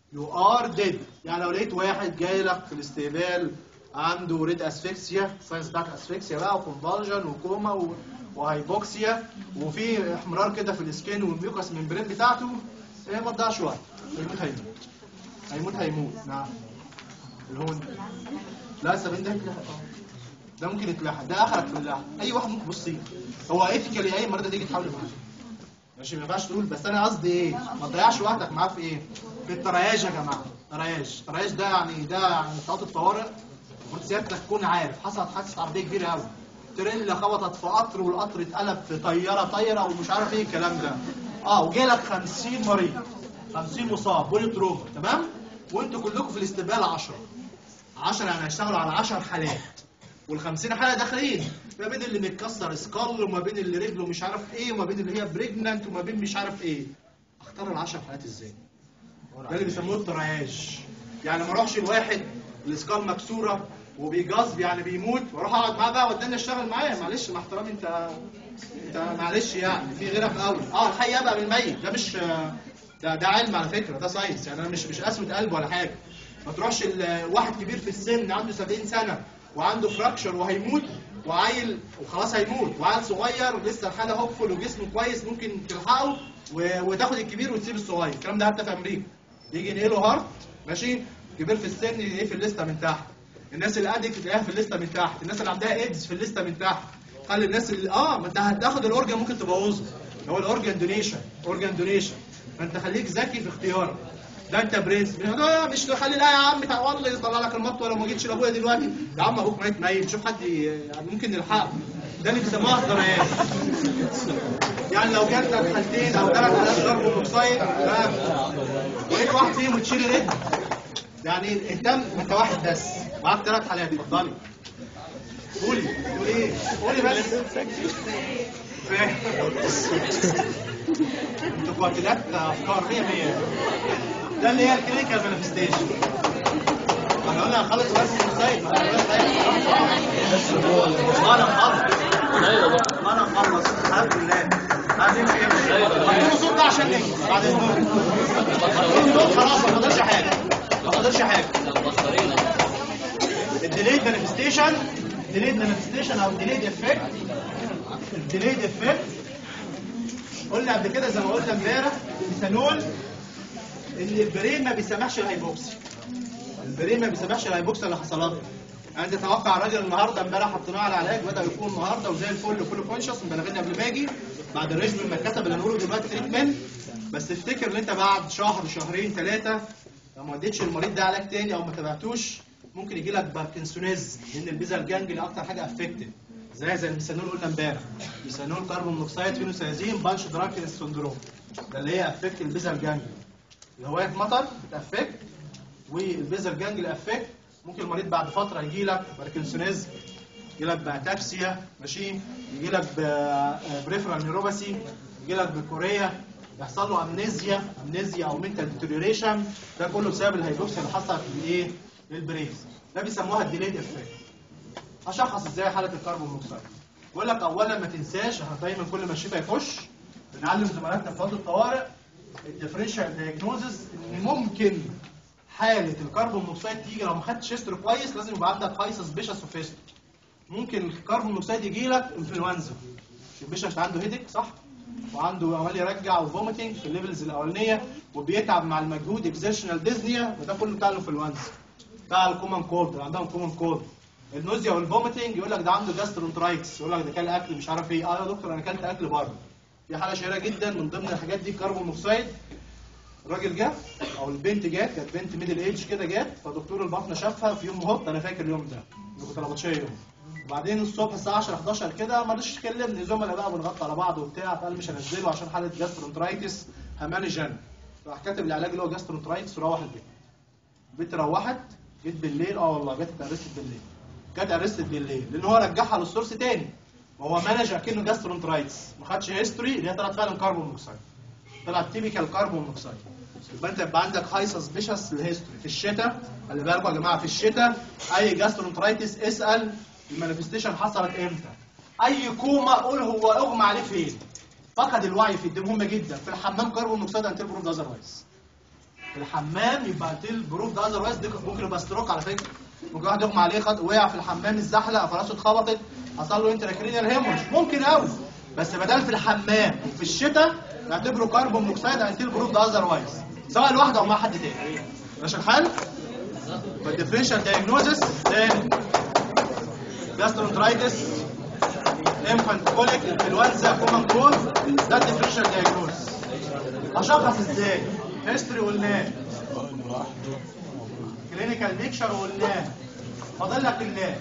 يو ار ديد يعني لو لقيت واحد جاي لك في الاستقبال عنده ريد اسفكسيا ساينس بتاعت اسفكسيا بقى وكونفالجن وكوما و... وهايبوكسيا وفي احمرار كده في السكين والميوكس ممبرين بتاعته ايه ما تضيعش وقت هيموت هيموت هيموت هيموت نعم الهون لا السبعين ده يتلحق اه ده ممكن يتلحق ده اخرك في اللحق اي واحد ممكن بص هو ايثيكالي اي مريضه تيجي تحاول معاه ماشي ما ينفعش تقول بس انا قصدي ايه ما تضيعش وقتك معاه في ايه في الترياج يا جماعه ترياج الترياج ده يعني ده يعني بتاعت الطوارئ المفروض سيادتك تكون عارف حصلت حادثه عربيه كبيره قوي تريلا خبطت في قطر والقطر اتقلب في طياره طايره ومش عارف ايه الكلام ده اه وجاي لك 50 مريض 50 مصاب بولي تروما تمام وانتوا كلكم في الاستقبال 10 10 يعني هيشتغلوا على 10 حالات وال50 حاله داخلين ما بين اللي متكسر سكال وما بين اللي رجله مش عارف ايه وما بين اللي هي بريجننت وما بين مش عارف ايه اختار ال10 حالات ازاي ده اللي بيسموه الترياج يعني ما اروحش الواحد الاسكال مكسوره وبيجذب يعني بيموت واروح اقعد معاه بقى واداني اشتغل معاه معلش مع احترامي انت انت معلش يعني في غيرك قوي اه الحي ابقى من الميت ده مش ده ده علم على فكره ده ساينس يعني انا مش مش قسوه قلب ولا حاجه ما تروحش ال- واحد كبير في السن عنده 70 سنه وعنده فراكشر وهيموت وعيل وخلاص هيموت وعيل صغير لسه الحاله هوبفول وجسمه كويس ممكن تلحقه و- وتاخد الكبير وتسيب الصغير الكلام ده حتى في امريكا يجي ينقله هارت ماشي كبير في السن ايه في الليسته من تحت الناس اللي ادك تلاقيها في الليسته من تحت الناس اللي عندها ايدز في الليسته من تحت خلي الناس اللي اه ما انت هتاخد الاورجن ممكن تبوظه هو الاورجن دونيشن اورجن دونيشن فانت خليك ذكي في اختيارك ده انت برنس لا مش تخلي لا يا عم تعال والله يطلع لك المط ولا ما جيتش لابويا دلوقتي يا عم ابوك ميت ميت شوف حد ي- يعني ممكن نلحقه ده اللي بيسموها الضريات يعني لو جات لك حالتين او ثلاث حالات ضرب مونوكسيد ولقيت واحد فيهم وتشيل رجل يعني اهتم انت واحد بس معاك ثلاث حالات اتفضلي قولي قولي ايه قولي بس فاهم انتوا قاتلات افكار 100 100 ده اللي هي الكلينيكال مانيفستيشن انا قلنا هنخلص بس السايد ما انا خلص انا خلص الحمد لله عايزين في ايه اديله صوت ده عشان ننجز بعد اذنكم اديله صوت خلاص ما فاضلش حاجه ما فاضلش حاجه الديليد مانيفستيشن ديليد مانيفستيشن او ديليد افكت الديليد افكت قلنا قبل كده زي ما قلنا امبارح الميثانول ان البرين ما بيسمحش الهايبوكسي البرين ما بيسمحش الهايبوكسي اللي حصلت له يعني تتوقع الراجل النهارده امبارح حطيناه على علاج بدا يكون النهارده وزي الفل وفول كونشس مبلغني قبل ما اجي بعد الريجيم ما كتب اللي هنقوله دلوقتي تريتمنت بس افتكر ان انت بعد شهر شهرين ثلاثه لو ما اديتش المريض ده علاج تاني او ما تابعتوش ممكن يجي لك باركنسونيز لان البيزا الجانجلي اكتر حاجه افكتد زي زي الميثانول قلنا امبارح ميثانول كربون مونوكسيد فينوسيازين بانش دراكن سندروم ده اللي هي افكت البيزا الجانجلي الهوايه في مطر بتافكت والبيزا الجانجلي افكت ممكن المريض بعد فتره يجي لك باركنسونيز يجي لك باتاكسيا ماشي يجي لك بريفرال نيوروباثي يجي لك بكوريا يحصل له امنيزيا امنيزيا او منتال ديتوريشن ده كله بسبب الهيدروكسيا اللي حصلت للايه للبريز ده بيسموها الديليد افكت اشخص ازاي حاله الكربون مونوكسيد بقول لك اولا ما تنساش احنا دايما كل ما الشتاء يخش بنعلم زملائنا في اوضه الطوارئ الديفرنشال دايجنوزز ان ممكن حاله الكربون مونوكسيد تيجي لو ما خدتش هيستوري كويس لازم يبقى عندك هاي سسبيشس اوف هيستوري ممكن الكربون مونوكسيد يجي لك انفلونزا البيشنت عنده هيدك صح وعنده عمال يرجع وفوميتنج في الليفلز الاولانيه وبيتعب مع المجهود اكزيشنال ديزنيا وده كله بتاع الانفلونزا بتاع الكومن كولد اللي عندهم كومن كولد النوزيا والفوميتنج يقول لك ده عنده جاسترونترايتس يقول لك ده كان اكل مش عارف ايه اه يا دكتور انا اكلت اكل بره دي حاله شهيره جدا من ضمن الحاجات دي كربون مونوكسيد الراجل جه او البنت جت كانت بنت ميدل ايج كده جت فدكتور البطنه شافها في يوم هوب انا فاكر اليوم ده اللي كنت ربطشيه يوم وبعدين الصبح الساعه 10 11 كده ما رضيش يكلمني زملاء بقى بنغطي على بعض وبتاع فقال مش هنزله عشان حاله جاسترونترايتس هماني جن راح كاتب العلاج اللي هو جاسترونترايتس وروح البيت البنت روحت جيت بالليل اه والله جت اتقرست بالليل جت ارستد بالليل لان هو رجعها للسورس تاني وهو مانج اكنه جاسترونترايتس ما خدش هيستوري اللي هي طلعت فعلا كربون مونوكسيد طلعت تيبيكال كربون مونوكسيد يبقى انت يبقى عندك هاي سسبيشس للهيستوري في الشتاء خلي بالكم يا جماعه في الشتاء اي جاسترونترايتس اسال المانيفستيشن حصلت امتى اي كوما قول هو اغمى عليه فين فقد الوعي في دي مهمه جدا في الحمام كربون مونوكسيد انتل بروف اذروايز في الحمام يبقى انتل بروف ده اذروايز ده ممكن يبقى ستروك على فكره ممكن واحد يغمى عليه خد وقع في الحمام الزحلق فراسه اتخبطت حصل له انتراكرينيال هيمورج ممكن قوي بس بدل في الحمام وفي الشتاء نعتبره كربون مونوكسيد انتل بروف ده اذروايز سواء لوحده او مع حد تاني ماشي الحال؟ فالديفرنشال دايجنوزس تاني جاسترونترايتس انفانت كوليك انفلونزا كومن كوز ده الديفرنشال دايجنوزس اشخص ازاي؟ هيستوري قلناه كلينيكال بيكشر قلناه فاضل لك اللاب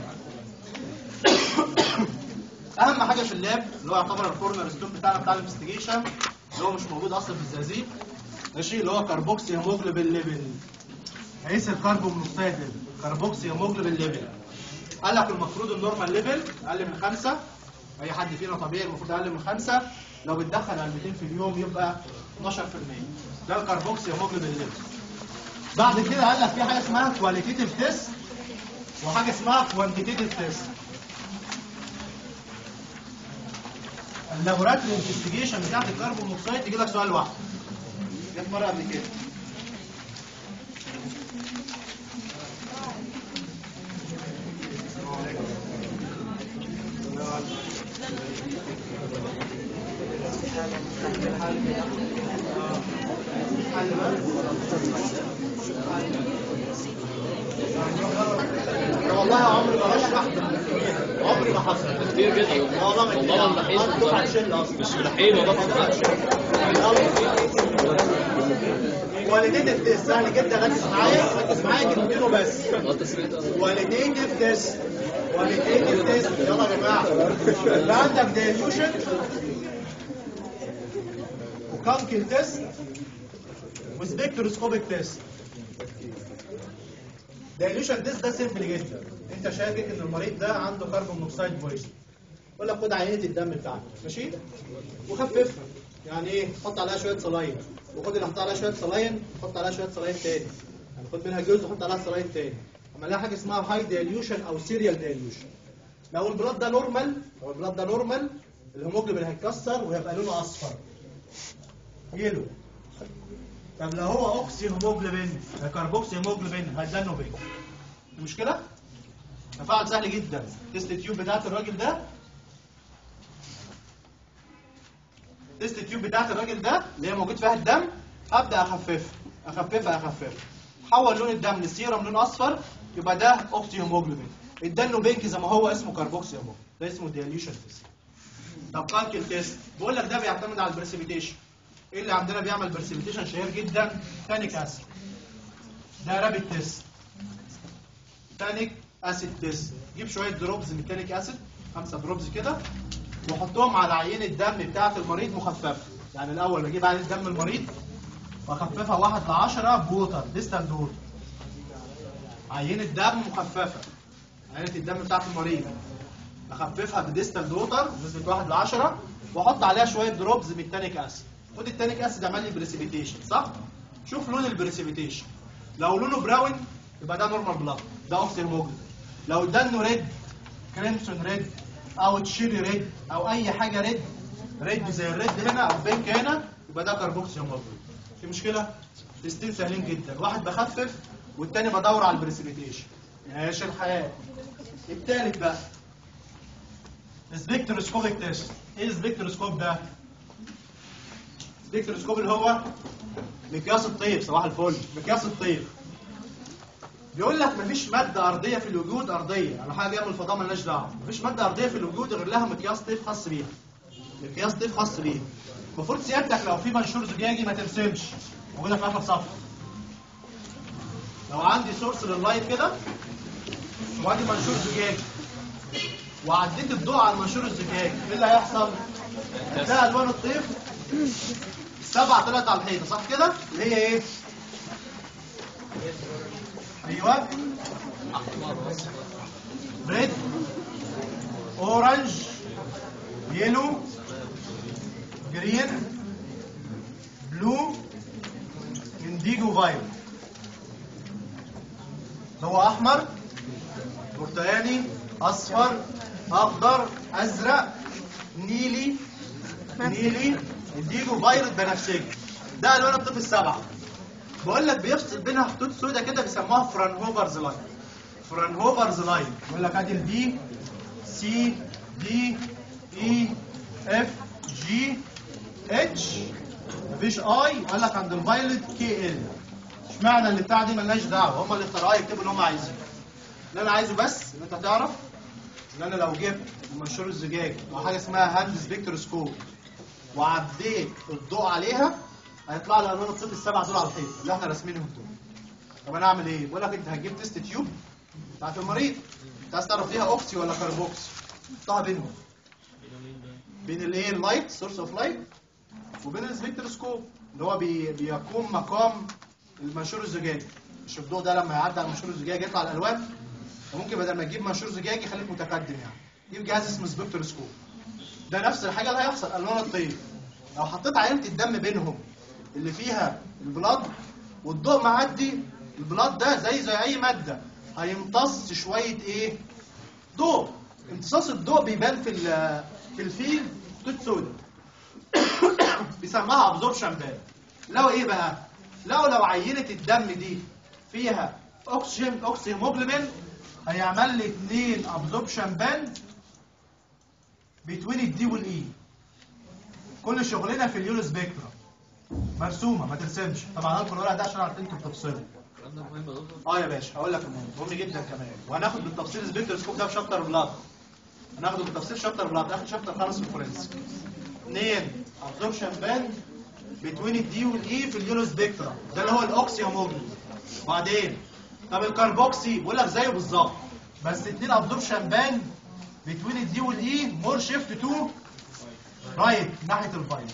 اهم حاجه في اللاب اللي هو يعتبر الكورنر ستون بتاعنا بتاع الانفستيجيشن اللي هو مش موجود اصلا في الزقازيق ماشي اللي هو كربوكسي هيموجلوبين ليفل قيس الكربون مونوكسيد ليفل كربوكسي هيموجلوبين ليفل قال لك المفروض النورمال ليفل اقل من خمسة اي حد فينا طبيعي المفروض اقل من خمسة لو بتدخل علبتين في اليوم يبقى 12% ده الكربوكسي هيموجلوبين ليفل بعد كده قال لك في حاجه اسمها كواليتيتيف تيست وحاجه اسمها كوانتيتيف تيست اللابوراتوري انفستيجيشن بتاعت الكربون مونوكسيد تجي لك سؤال واحد جت مره قبل كده والله عمري ما بشرح عمري ما حصل كتير جدا والله ما والله ما كتير. أنا دفعة شلة أصلا مش مستحيل والله ما كواليتيتيف تيست سهل جدا ركز معايا ركز معايا كلمتين وبس كواليتيتيف تيست كواليتيتيف تيست يلا يا جماعه يبقى عندك ديليوشن وكانكل تيست وسبكتروسكوبيك تيست ديليوشن تيست ده سيمبل جدا انت شاكك ان المريض ده عنده كربون مونوكسيد بويزن يقول لك خد عينه الدم بتاعته ماشي وخففها يعني ايه حط عليها شويه صلاين وخد اللي حط عليها شويه صلاين حط عليها شويه صلاين تاني يعني خد منها جزء وحط عليها صلاين تاني عمل لها حاجه اسمها هاي ديليوشن او سيريال ديليوشن لو البلاد ده نورمال لو البلاد ده نورمال الهيموجلوبين هيتكسر وهيبقى لونه اصفر يلو طب لو هو اوكسي هيموجلوبين كربوكسي هيموجلوبين هيدانه بينك المشكله تفاعل سهل جدا تيست التيوب بتاعت الراجل ده تيست التيوب بتاعت الراجل ده اللي هي موجود فيها الدم ابدا اخففها اخففها اخففها حول لون الدم للسيرم لون اصفر يبقى ده اوكسي هيموجلوبين اداله بينك زي ما هو اسمه كربوكسي هيموجلوبين ده اسمه ديليوشن تيست طب كالكل تيست بقول لك ده بيعتمد على البرسيبيتيشن ايه اللي عندنا بيعمل برسيبيتيشن شهير جدا تانيك اسيد ده رابid تيست تانيك اسيد تيست جيب شويه دروبز من تانيك اسيد خمسه دروبز كده وحطهم على عينه الدم بتاعه المريض مخففه يعني الاول بجيب عينه دم المريض واخففها واحد ل 10 بوتر ديستال ووتر عينه دم مخففه عينه الدم بتاعه المريض اخففها بديستال ووتر بنسبه 1 ل 10 واحط عليها شويه دروبز من التانيك اسيد خد التانيك اسيد عمل لي بريسيبيتيشن صح شوف لون البريسيبيتيشن لو لونه براون يبقى ده نورمال بلاد ده اوكسي هيموجلوبين لو ادانه ريد كريمسون ريد او تشيري ريد او اي حاجه ريد ريد زي الريد هنا او بينك هنا يبقى ده كربوكسي هيموجلوبين في مشكله تستين سهلين جدا واحد بخفف والتاني بدور على البريسيبيتيشن ماشي الحياه التالت بقى سبيكتروسكوبيك تيست ايه السبيكتروسكوب ده السبيكتروسكوب اللي هو مقياس الطيف صباح الفل مقياس الطيف بيقول لك مفيش ماده ارضيه في الوجود ارضيه يعني حاجه جايه من الفضاء مالناش دعوه مفيش ماده ارضيه في الوجود غير لها مقياس طيف خاص بيها مقياس طيف خاص بيها المفروض سيادتك لو في منشور زجاجي ما ترسمش موجوده في اخر صفحه لو عندي سورس لللايت كده وادي منشور زجاجي وعديت الضوء على المنشور الزجاجي ايه اللي هيحصل؟ هتلاقي الوان الطيف سبعة طلعت على الحيطه صح كده؟ اللي هي ايه؟ ايوه ريد اورنج يلو جرين بلو انديجو فايولت هو احمر برتقاني اصفر اخضر ازرق نيلي نيلي انديجو فايولت بنفسجي ده الوان الطيف السبعه بقول لك بيفصل بينها خطوط سوداء كده بيسموها فرانهوفرز لاين فرانهوفرز لاين بيقول لك ادي البي سي دي اي اف جي اتش مفيش اي قال لك عند الفايلت كي ال اشمعنى اللي بتاع دي ملناش دعوه هم اللي اخترعوها يكتبوا اللي هم عايزينه اللي انا عايزه بس ان انت تعرف ان انا لو جبت المنشور الزجاجي او حاجه اسمها هاند سبيكتروسكوب وعديت الضوء عليها هيطلع لي الوان الصوت السبع دول على الحيط اللي احنا راسمينهم دول طب انا اعمل ايه؟ بقول لك انت هتجيب تيست تيوب بتاعت المريض انت عايز تعرف فيها اوكسي ولا كاربوكسي حطها بينهم بين الايه اللايت سورس اوف لايت وبين السبيكتروسكوب اللي هو بي بيقوم مقام المنشور الزجاجي مش الضوء ده لما يعدي على المنشور الزجاجي يطلع الالوان فممكن بدل ما تجيب منشور زجاجي خليك متقدم يعني جيب جهاز اسمه سبيكتروسكوب ده نفس الحاجه اللي هيحصل الوان الطيف لو حطيت عينه الدم بينهم اللي فيها البلاد والضوء معدي البلاد ده زي زي اي ماده هيمتص شويه ايه ضوء امتصاص الضوء بيبان في ال- في الفيل خطوط سوداء بيسموها ابزوربشن بان لو ايه بقى لو لو عينه الدم دي فيها اوكسجين اوكسي هيموجلوبين هيعمل لي اثنين ابزوربشن بان بتوين الدي والاي كل شغلنا في اليورو سبيكترا مرسومه ما ترسمش طبعا هدخل الورق ده عشان اعرف انتوا بتفصلوا الكلام ده مهم يا دكتور اه يا باشا هقول لك المهم مهم جدا كمان وهناخد بالتفصيل السبيكتروسكوب ده في شابتر بلاد هناخده بالتفصيل في شابتر بلاد اخر شابتر خالص في الفورنسيك اثنين ابزوربشن باند بتوين الدي والاي في اليورو سبيكترا ده اللي هو الاوكسي هيموجلوبين بعدين طب الكربوكسي بقول لك زيه بالظبط بس اثنين ابزوربشن باند بتوين الدي والاي مور شيفت تو رايت ناحيه الفايل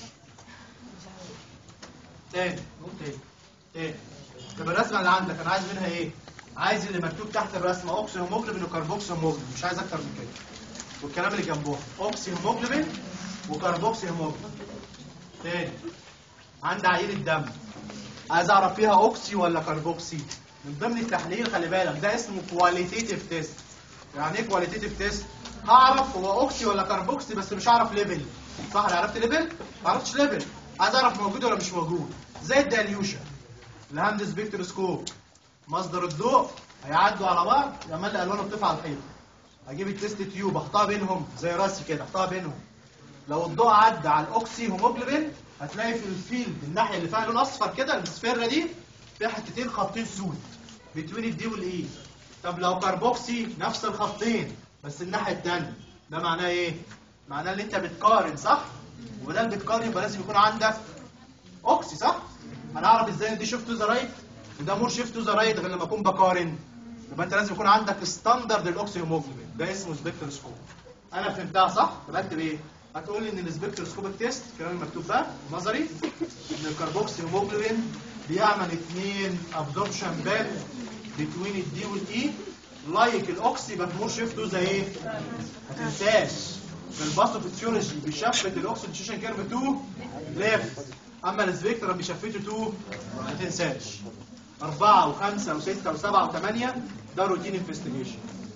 تاني نقول تاني تاني طب الرسمه اللي عندك انا عايز منها ايه؟ عايز اللي مكتوب تحت الرسمه اوكسي هيموجلوبين وكربوكسي هيموجلوبين مش عايز اكتر من كده والكلام اللي جنبهم اوكسي هيموجلوبين وكربوكسي هيموجلوبين تاني عندي عينه دم عايز اعرف فيها اوكسي ولا كربوكسي من ضمن التحليل خلي بالك ده اسمه كواليتيتيف تيست يعني ايه كواليتيتيف تيست هعرف هو اوكسي ولا كربوكسي بس مش هعرف ليفل صح انا عرفت ليفل ما عرفتش ليفل عايز اعرف موجود ولا مش موجود زي الداليوشن الهاند سبيكتروسكوب مصدر الضوء هيعدوا على بعض يعمل لي الوان بتطلع على الحيط اجيب التيست تيوب احطها بينهم زي راسي كده احطها بينهم لو الضوء عدى على الاوكسي هيموجلوبين هتلاقي في الفيلد الناحيه اللي فيها لون اصفر كده السفيره دي فيها حتتين خطين سود بتوين الدي والاي طب لو كربوكسي نفس الخطين بس الناحيه الثانيه ده معناه ايه معناه ان انت بتقارن صح وده اللي بتقارن يبقى لازم يكون عندك اوكسي صح هنعرف ازاي ان دي شيفت تو ذا رايت وده مور شيفت تو ذا رايت غير لما اكون بقارن يبقى انت لازم يكون عندك ستاندرد الاوكسي هيموجلوبين ده اسمه سبيكتروسكوب انا فهمتها صح طب اكتب ايه هتقول لي ان السبيكتروسكوب تيست الكلام المكتوب ده نظري ان الكربوكسي هيموجلوبين بيعمل اثنين ابزوربشن باند بتوين الدي والاي لايك الاوكسي بس مور شيفت تو ذا ايه ما تنساش في الباثوفيسيولوجي بيشفت الاكسجين كيرف تو ليفت اما السبيكترم بيشفته تو ما تنساش أربعة وخمسة وستة وسبعة وثمانية ده روتين انفستيجيشن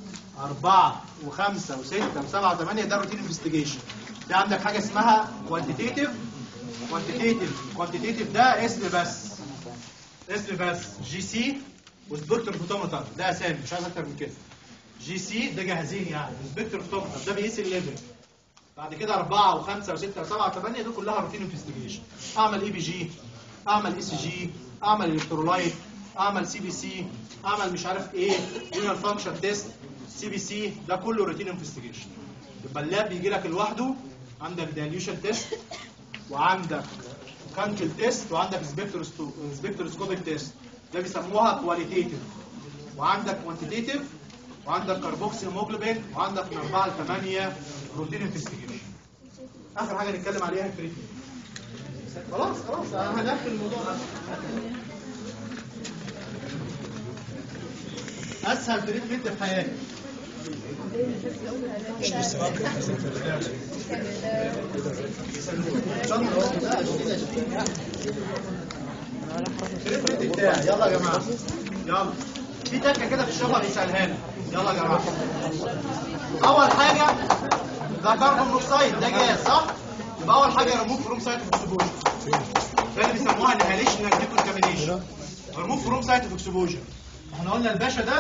أربعة وخمسة وستة وسبعة وثمانية ده روتين انفستيجيشن في عندك حاجة اسمها كوانتيتيف كوانتيتيف كوانتيتيف ده اسم بس اسم بس جي سي وسبكتر فوتومتر ده اسامي مش عايز اكتر من كده جي سي ده جاهزين يعني سبكتر فوتومتر ده بيقيس الليفل بعد كده أربعة وخمسة وستة وسبعة وثمانية دول كلها روتين انفستيجيشن أعمل اي بي جي أعمل اي سي جي أعمل الكترولايت أعمل سي بي سي أعمل مش عارف إيه رينال فانكشن تيست سي بي سي ده كله روتين انفستيجيشن يبقى اللاب بيجي لك لوحده عندك دايليوشن تيست وعندك كانكل تيست وعندك سبيكتروسكوبيك تيست ده بيسموها كواليتيتيف وعندك كوانتيتيف وعندك كاربوكسي هيموجلوبين وعندك من 4 ل 8 روتين انفستيجيشن اخر حاجه نتكلم عليها التريتمنت خلاص خلاص هنقفل الموضوع ده اسهل تريتمنت في حياتك التريتمنت بتاعي يلا يا جماعه يلا في تكه كده في الشغل بيسالها لنا يلا يا جماعه اول حاجه ده كربون موnoxide ده جاز صح يبقى اول حاجه ريموف فروم سايت اوف ده اللي بيسموها انهاليشنال ديكونتامينيشن ريموف فروم سايت اوف اكسبوجر احنا قلنا الباشا ده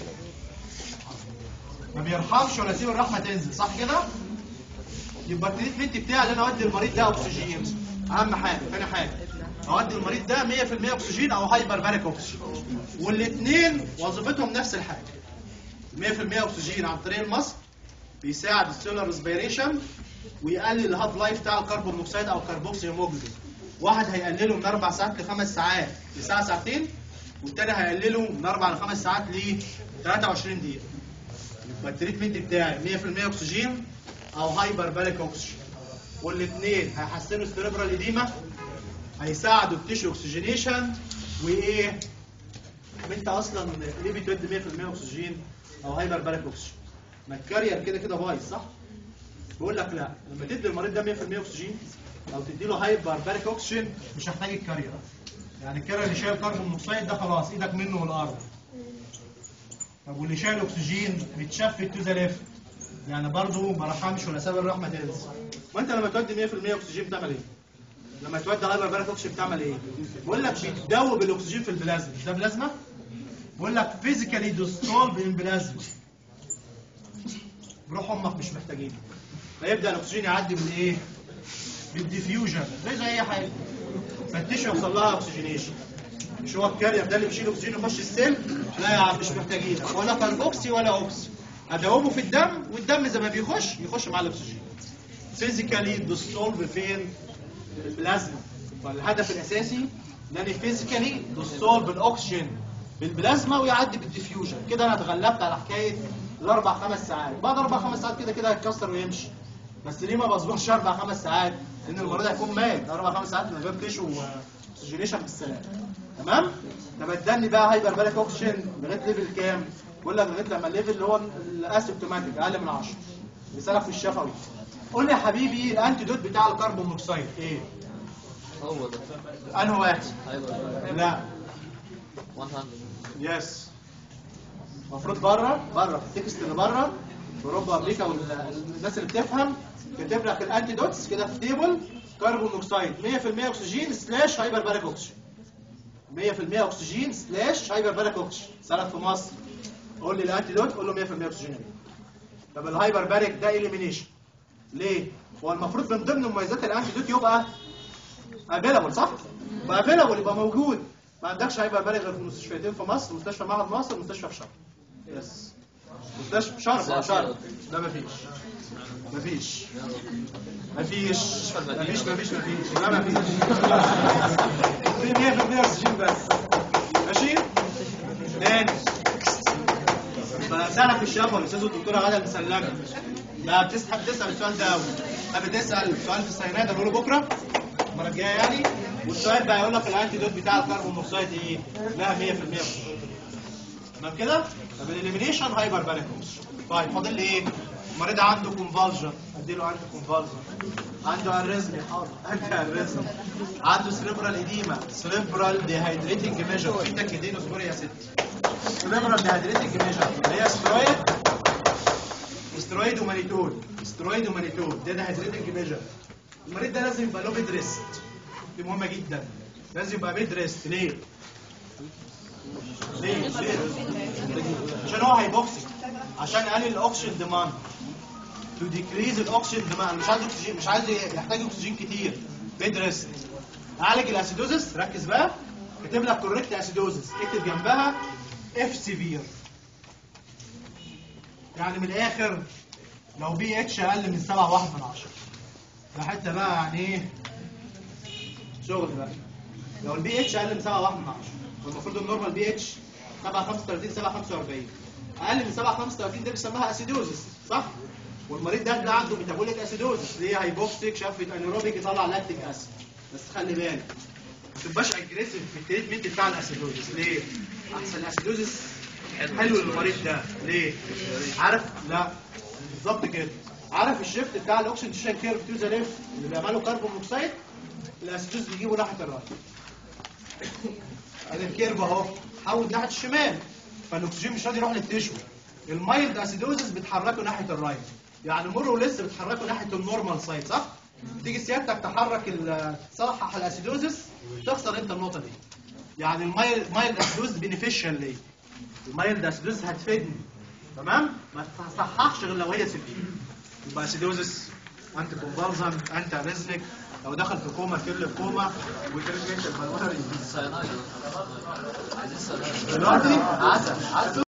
ما بيرحمش ولا يسيب الرحمه تنزل صح كده؟ يبقى التريتمنت بتاعي اللي انا اودي المريض ده اكسجين اهم حاجه ثاني حاجه اودي المريض ده 100% اكسجين او هايبر باريك اكسجين والاثنين وظيفتهم نفس الحاجه 100% اكسجين عن طريق المصل بيساعد السيلر ريسبيريشن ويقلل الهاف لايف بتاع الكربون مونوكسيد او الكربوكسي هيموجلوبين واحد هيقلله من اربع ساعات لخمس ساعات لساعه ساعتين والتاني هيقلله من اربع لخمس ساعات ل 23 دقيقه يبقى التريتمنت بتاعي 100% اكسجين او هايبر باليك اكسجين والاثنين هيحسنوا السيربرال اديما هيساعدوا التيشو اوكسجينيشن وايه انت اصلا ليه بتودي 100% اكسجين او هايبر باليك اكسجين ما الكارير كده كده بايظ صح بيقول لك لا لما تدي المريض ده 100% اكسجين او تدي له هايبر باليك اكسجين مش هحتاج الكارير يعني الكارير اللي شايل كربون مونوكسيد ده خلاص ايدك منه والارض طب واللي شايل اكسجين متشفت تو ذا ليفت يعني برضه ما رحمش ولا ساب الرحمه تنزل وانت لما تودي 100% اكسجين بتعمل ايه؟ لما تودي هايبر بالك اكسجين بتعمل ايه؟ بقول لك بتدوب الاكسجين في البلازما مش ده بلازما؟ بقول لك فيزيكالي ديستولف ان بلازما بروح امك مش محتاجين فيبدا الاكسجين يعدي بالايه؟ بالديفيوجن زي زي اي حاجه فالتيشو يوصل لها اكسجينيشن مش هو الكارير ده اللي بيشيل اكسجين يخش السيل لا يا عم مش محتاجين ولا كاربوكسي ولا اوكسي ادوبه في الدم والدم زي ما بيخش يخش مع الاكسجين فيزيكالي ديستولف فين في البلازما فالهدف الاساسي ان انا فيزيكالي ديستولف الاكسجين بالبلازما ويعدي بالديفيوجن كده انا اتغلبت على حكايه الاربع خمس ساعات بعد اربع خمس ساعات كده كده هيتكسر ويمشي بس ليه ما بصبرش اربع خمس ساعات لان المريض هيكون مات اربع خمس ساعات من غير تيشو اوكسجينيشن بالسلام تمام طب اداني بقى هايبر بالك اوكسجين لغايه ليفل كام بقول لك لغايه لما الليفل اللي هو الاسيمتوماتيك اقل من 10 بيسالك في الشفوي قول لي يا حبيبي الانتيدوت بتاع الكربون مونوكسيد ايه هو ده انه واحد هيبقى لا 100 يس المفروض بره بره في التكست اللي بره في اوروبا وامريكا والناس اللي بتفهم كاتب لك الانتيدوتس كده في تيبل كربون مونوكسيد 100% اكسجين سلاش هايبر باريك اوكسجين 100% اكسجين سلاش هايبر باريك اوكسجين سالك في مصر قول لي الانتيدوت قول له 100% اكسجين طب الهايبر باريك ده اليمينيشن ليه؟ هو المفروض من ضمن مميزات الانتيدوت يبقى افيلابل صح؟ يبقى افيلابل يبقى موجود ما عندكش هيبقى بالغ غير في مستشفيتين في مصر مستشفى معهد مصر ومستشفى في شرم يس مستشفى شرم اه شرم لا مفيش مفيش مفيش مفيش مفيش مفيش لا مفيش في 100% اكسجين بس ماشي تاني فسألك في الشفا الاستاذ الدكتوره غاده المسلمه لا بتسحب تسال السؤال ده قوي بتسال سؤال في السينات هنقوله بكره المره الجايه يعني والسؤال بقى يقول لك الانتيدوت بتاع الكربون مونوكسيد ايه؟ لا 100% تمام كده؟ طب الاليمينيشن هايبر بالانس طيب فاضل لي ايه؟ المريض عنده كونفالجن ادي له انتي كونفالجن عنده اريزمي حاضر انتي اريزمي عنده سريبرال اديما سريبرال ديهايدريتنج ميجر في تكدين اصبري يا ست سريبرال ديهايدريتنج ميجر اللي هي سترويد سترويد ومانيتول سترويد ومانيتول ده ديهايدريتنج ميجر المريض ده لازم يبقى له بيد ريست دي مهمه جدا لازم يبقى بيد ريست ليه؟ ليه؟ ليه؟ عشان هو هيبوكسي عشان يقلل الاكسجين ديماند تو ديكريز الاكسجين ديماند مش عايز اكسجين مش عايز يحتاج اكسجين كتير بيد ريست عالج الاسيدوزس ركز بقى كاتب لك كوريكت اسيدوزس اكتب جنبها اف سيفير يعني من الاخر لو بي اتش اقل من 7.1 من 10 ده حته بقى يعني ايه شغل بقى لو البي اتش اقل من 7.1 من 10 والمفروض النورمال بي اتش 7.35 7.45 اقل من 7.35 ده بيسموها اسيدوزس صح؟ والمريض ده ده عنده ميتابوليك اسيدوزس ليه هيبوكسيك شفت انيروبيك يطلع لاكتيك اسيد بس خلي بالك ما تبقاش اجريسيف في التريتمنت بتاع الاسيدوزس ليه؟ احسن الاسيدوزس حلو للمريض ده ليه؟ عارف؟ لا بالظبط كده عارف الشيفت بتاع الاكسجين كيرف تو ذا ليفت اللي بيعمله كربون مونوكسيد الاسيدوز بيجيبه ناحيه الرايت ادي الكيرف اهو حول ناحيه الشمال فالاكسجين مش راضي يروح للتشو المايلد اسيدوزس بتحركه ناحيه الرايت يعني مر ولسه بتحركه ناحيه النورمال سايد صح تيجي سيادتك تحرك ال- تصحح الاسيدوزس تخسر انت النقطه دي يعني المايل مايل اسيدوز بينيفيشال ليه المايل اسيدوز هتفيدني تمام ما تصححش غير لو هي سيفير يبقى اسيدوزس انت كونفالزنت انت اريزميك لو دخل في كوما كل كوما وترجع البلمونري سيانايد عايزين سيانايد دلوقتي عسل عسل